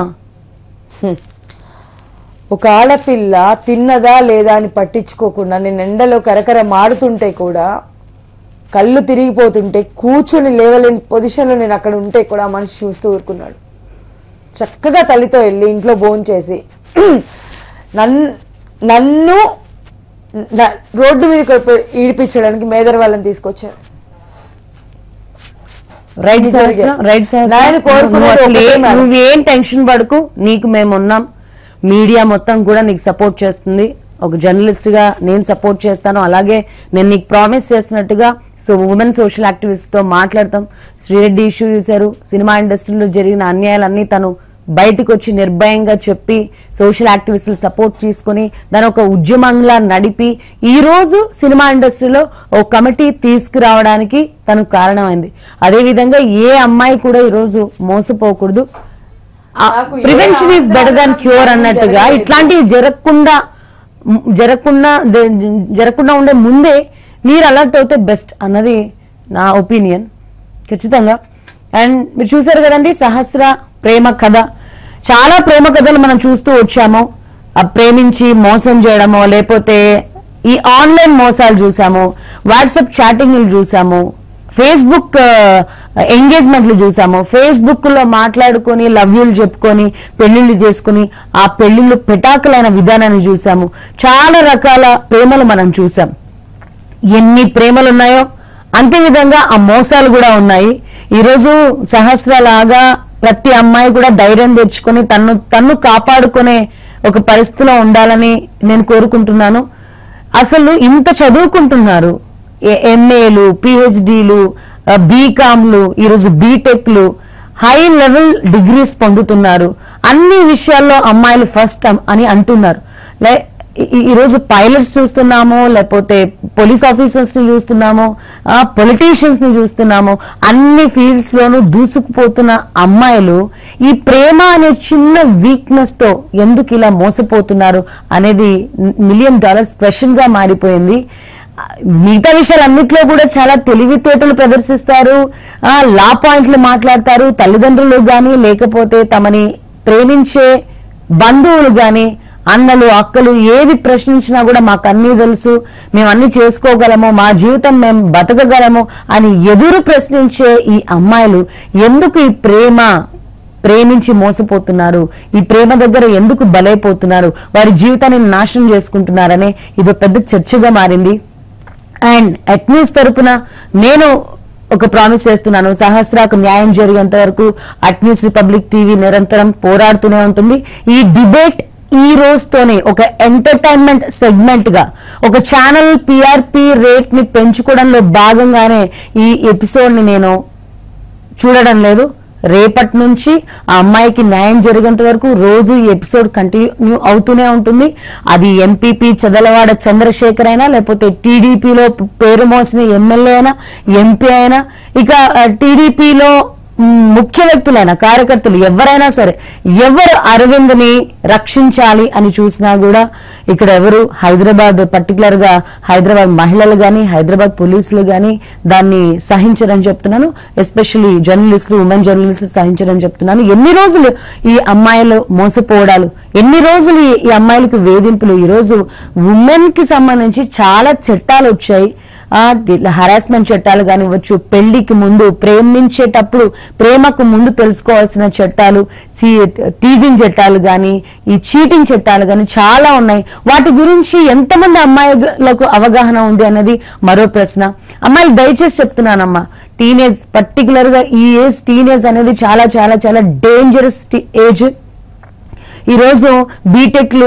ఒక ఆడపిల్ల తిన్నదా లేదా అని పట్టించుకోకుండా నేను ఎండలో కరకర మారుతుంటే కూడా కళ్ళు తిరిగిపోతుంటే కూర్చొని లేవలేని పొజిషన్లో నేను అక్కడ ఉంటే కూడా ఆ మనిషి చూస్తూ ఊరుకున్నాడు చక్కగా తల్లితో వెళ్ళి ఇంట్లో భోజనం చేసి నన్ను నన్ను న- రోడ్డు మీదకి ఈడిపించడానికి మేదర్ వాళ్ళని తీసుకొచ్చారు రైట్ ఇది సహస్రం జరిగే. రైట్ సహస్రం నాయన కోరుకునేది నువ్వు అసలు ఒకటే ఏ- మేడం. నువ్వేం టెన్షన్ పడకు నీకు మేము ఉన్నాం మీడియా మొత్తం కూడా నీకు సపోర్ట్ చేస్తుంది ఒక జర్నలిస్ట్ గా నేను సపోర్ట్ చేస్తాను అలాగే నేను నీకు ప్రామిస్ చేస్తున్నట్టుగా సో ఉమెన్ సోషల్ యాక్టివిస్ట్ తో మాట్లాడతాం శ్రీరెడ్డి ఇష్యూ చూశారు సినిమా ఇండస్ట్రీలో జరిగిన అన్యాయాలన్నీ తను బయటకు వచ్చి నిర్భయంగా చెప్పి సోషల్ యాక్టివిస్టులు సపోర్ట్ తీసుకొని దాని ఒక ఉద్యమంలా నడిపి ఈ రోజు సినిమా ఇండస్ట్రీలో ఒక కమిటీ తీసుకురావడానికి తను కారణమైంది అదే విధంగా ఏ అమ్మాయి కూడా ఈ రోజు మోసపోకూడదు నాకు a prevention is better than ఆందోళన క్యూర్ అన్నట్టుగా జరగలేదు. ఇట్లాంటివి జరగకుండా మ్, జరగకుండా ద- జరగకుండా ఉండే ముందే మీరు అలర్ట్ అవుతే బెస్ట్ అన్నది నా ఒపీనియన్ ఖచ్చితంగా అండ్ మీరు చూసారు కదండి సహస్ర ప్రేమ కథ చాలా ప్రేమ కథలు మనం చూస్తూ వచ్చాము ఆ ప్రేమించి మోసం చేయడమో లేకపోతే ఈ ఆన్లైన్ మోసాలు చూసాము వాట్సాప్ చాటింగ్లు చూసాము ఫేస్బుక్ ఎంగేజ్మెంట్లు చూసాము ఫేస్బుక్ లో మాట్లాడుకొని లవ్ యూలు చెప్పుకొని పెళ్లిళ్ళు చేసుకొని ఆ పెళ్లిళ్ళు పెటాకులైన విధానాన్ని చూసాము చాలా రకాల ప్రేమలు మనం చూసాం ఎన్ని ప్రేమలు ఉన్నాయో అంతే విధంగా ఆ మోసాలు కూడా ఉన్నాయి ఈరోజు సహస్రలాగా ప్రతి అమ్మాయి కూడా ధైర్యం తెచ్చుకొని తన్ను తన్ను కాపాడుకునే ఒక పరిస్థితిలో ఉండాలని నేను కోరుకుంటున్నాను అసలు ఇంత చదువుకుంటున్నారు ఎంఏలు పిహెచ్డీలు బీకామ్లు ఈరోజు బీటెక్లు హై లెవెల్ డిగ్రీస్ పొందుతున్నారు అన్ని విషయాల్లో అమ్మాయిలు ఫస్ట్ అని అంటున్నారు లై ఈ- ఈ రోజు పైలట్స్ చూస్తున్నాము లేకపోతే పోలీస్ ఆఫీసర్స్ ని చూస్తున్నాము పొలిటీషియన్స్ ని చూస్తున్నాము అన్ని ఫీల్డ్స్ లోనూ దూసుకుపోతున్న అమ్మాయిలు ఈ ప్రేమ అనే చిన్న వీక్నెస్ తో ఎందుకు ఇలా మోసపోతున్నారు అనేది మిలియన్ డాలర్స్ క్వశ్చన్ గా మారిపోయింది ఆ, మిగతా విషయాలన్నిట్లో కూడా చాలా తెలివితేటలు ప్రదర్శిస్తారు ఆ, లా పాయింట్లు మాట్లాడతారు తల్లిదండ్రులు గాని లేకపోతే తమని ప్రేమించే బంధువులు గాని అన్నలు అక్కలు ఏది ప్రశ్నించినా కూడా మాకు అన్నీ తెలుసు మేము అన్ని చేసుకోగలము మా జీవితం మేము బతకగలము అని ఎదురు ప్రశ్నించే ఈ అమ్మాయిలు ఎందుకు ఈ ప్రేమ ప్రేమించి మోసపోతున్నారు ఈ ప్రేమ దగ్గర ఎందుకు బలైపోతున్నారు వారి జీవితాన్ని నాశనం చేసుకుంటున్నారనే ఇది పెద్ద చర్చగా మారింది అండ్ అట్ న్యూస్ తరపున నేను ఒక ప్రామిస్ చేస్తున్నాను సహస్రాకు న్యాయం జరిగేంత వరకు అట్ న్యూస్ రిపబ్లిక్ టీవీ నిరంతరం పోరాడుతూనే ఉంటుంది ఈ డిబేట్ ఈ రోజుతోనే ఒక ఎంటర్టైన్మెంట్ సెగ్మెంట్ గా ఒక ఛానల్ పిఆర్పి రేట్ ని పెంచుకోవడంలో భాగంగానే ఈ ఎపిసోడ్ ని నేను చూడడం లేదు రేపటి నుంచి ఆ అమ్మాయికి న్యాయం జరిగేంత వరకు రోజు ఈ ఎపిసోడ్ కంటిన్యూ అవుతూనే ఉంటుంది అది ఎంపీపీ చదలవాడ చంద్రశేఖర్ అయినా లేకపోతే టీడీపీలో పేరు మోసిన ఎమ్మెల్యే అయినా ఎంపీ అయినా ఇక టీడీపీలో ముఖ్య వ్యక్తులైన కార్యకర్తలు ఎవరైనా సరే ఎవరు అరవింద్ని రక్షించాలి అని చూసినా కూడా ఇక్కడ ఎవరు హైదరాబాద్ పర్టికులర్ గా హైదరాబాద్ మహిళలు గాని హైదరాబాద్ పోలీసులు గాని దాన్ని సహించరని చెప్తున్నాను ఎస్పెషల్లీ జర్నలిస్టులు ఉమెన్ జర్నలిస్టులు సహించరని చెప్తున్నాను ఎన్ని రోజులు ఈ అమ్మాయిలు మోసపోవడాలు ఎన్ని రోజులు ఈ- ఈ అమ్మాయిలకు వేధింపులు ఈ రోజు ఉమెన్ కి సంబంధించి చాలా చట్టాలు వచ్చాయి హరాస్మెంట్ చట్టాలు కానివ్వచ్చు పెళ్లికి ముందు ప్రేమించేటప్పుడు ప్రేమకు ముందు తెలుసుకోవాల్సిన చట్టాలు టీజింగ్ చట్టాలు కానీ ఈ చీటింగ్ చట్టాలు కానీ చాలా ఉన్నాయి వాటి గురించి ఎంతమంది అమ్మాయిలకు అవగాహన ఉంది అన్నది మరో ప్రశ్న అమ్మాయిలు దయచేసి చెప్తున్నానమ్మా టీనేజ్ పర్టికులర్ గా ఈ ఏజ్ టీనేజ్ అనేది చాలా చాలా చాలా డేంజరస్ ఏజ్ ఈరోజు బీటెక్లు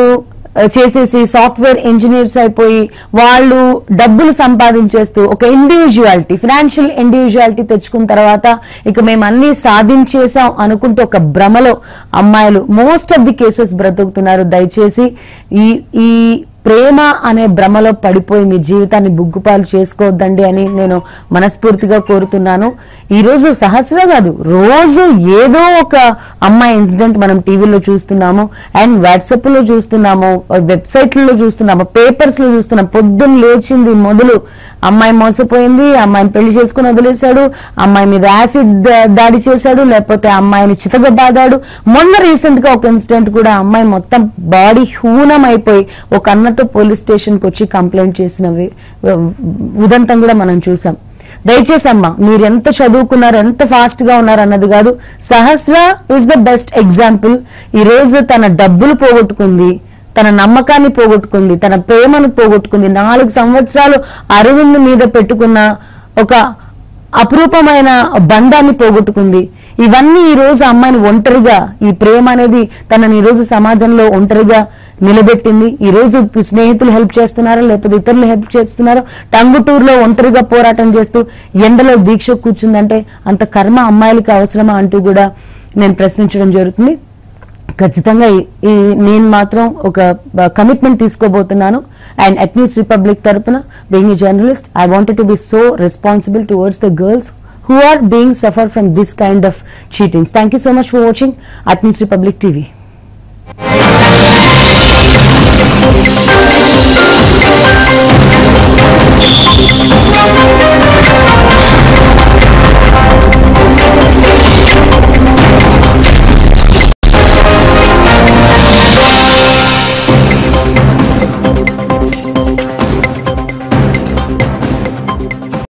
ఆ, చేసేసి సాఫ్ట్వేర్ ఇంజనీర్స్ అయిపోయి వాళ్ళు డబ్బులు సంపాదించేస్తూ ఒక ఇండివిజువాలిటీ ఫినాన్షియల్ ఇండివిజువాలిటీ తెచ్చుకున్న తర్వాత ఇక మేము అన్ని సాధించేసాం అనుకుంటూ ఒక భ్రమలో అమ్మాయిలు మోస్ట్ ఆఫ్ ది కేసెస్ బ్రతుకుతున్నారు దయచేసి ఈ ఈ ప్రేమ అనే భ్రమలో పడిపోయి మీ జీవితాన్ని బుగ్గుపాలు చేసుకోవద్దండి అని నేను మనస్ఫూర్తిగా కోరుతున్నాను ఈ రోజు సహస్ర కాదు రోజు ఏదో ఒక అమ్మాయి ఇన్సిడెంట్ మనం టీవీలో చూస్తున్నాము అండ్ వాట్సాప్ లో చూస్తున్నాము వెబ్సైట్లలో చూస్తున్నాము పేపర్స్ లో చూస్తున్నాం పొద్దున్న లేచింది మొదలు అమ్మాయి మోసపోయింది అమ్మాయిని పెళ్లి చేసుకుని వదిలేశాడు అమ్మాయి మీద యాసిడ్ దా- దాడి చేశాడు లేకపోతే అమ్మాయిని చితగబాదాడు మొన్న రీసెంట్ గా ఒక ఇన్సిడెంట్ కూడా అమ్మాయి మొత్తం బాడీ హూనం అయిపోయి ఒక అన్నతో పోలీస్ స్టేషన్ కి వచ్చి కంప్లైంట్ చేసినవి ఉదంతం కూడా మనం చూసాం దయచేసి అమ్మ మీరు ఎంత చదువుకున్నారు ఎంత ఫాస్ట్ గా ఉన్నారు అన్నది కాదు Sahasra is the best example ఈ రోజు తన డబ్బులు పోగొట్టుకుంది తన నమ్మకాన్ని పోగొట్టుకుంది తన ప్రేమను పోగొట్టుకుంది నాలుగు సంవత్సరాలు అరవింద్ మీద పెట్టుకున్న ఒక అపురూపమైన బంధాన్ని పోగొట్టుకుంది ఇవన్నీ ఈ రోజు అమ్మాయిని ఒంటరిగా ఈ ప్రేమ అనేది తనని ఈ రోజు సమాజంలో ఒంటరిగా నిలబెట్టింది ఈ రోజు స్నేహితులు హెల్ప్ చేస్తున్నారా లేకపోతే ఇతరులు హెల్ప్ చేస్తున్నారో టంగుటూరులో ఒంటరిగా పోరాటం చేస్తూ ఎండలో దీక్ష కూర్చుందంటే అంత కర్మ అమ్మాయిలకి అవసరమా అంటూ కూడా నేను ప్రశ్నించడం జరుగుతుంది ఖచ్చితంగా ఈ- ఈ నేను మాత్రం ఒక కమిట్మెంట్ తీసుకోబోతున్నాను అండ్ అట్ న్యూస్ రిపబ్లిక్ తరపున being journalist I wanted to be so responsible towards the girls who are being suffer from this kind of cheatings thank you so much for watching at News Republic TV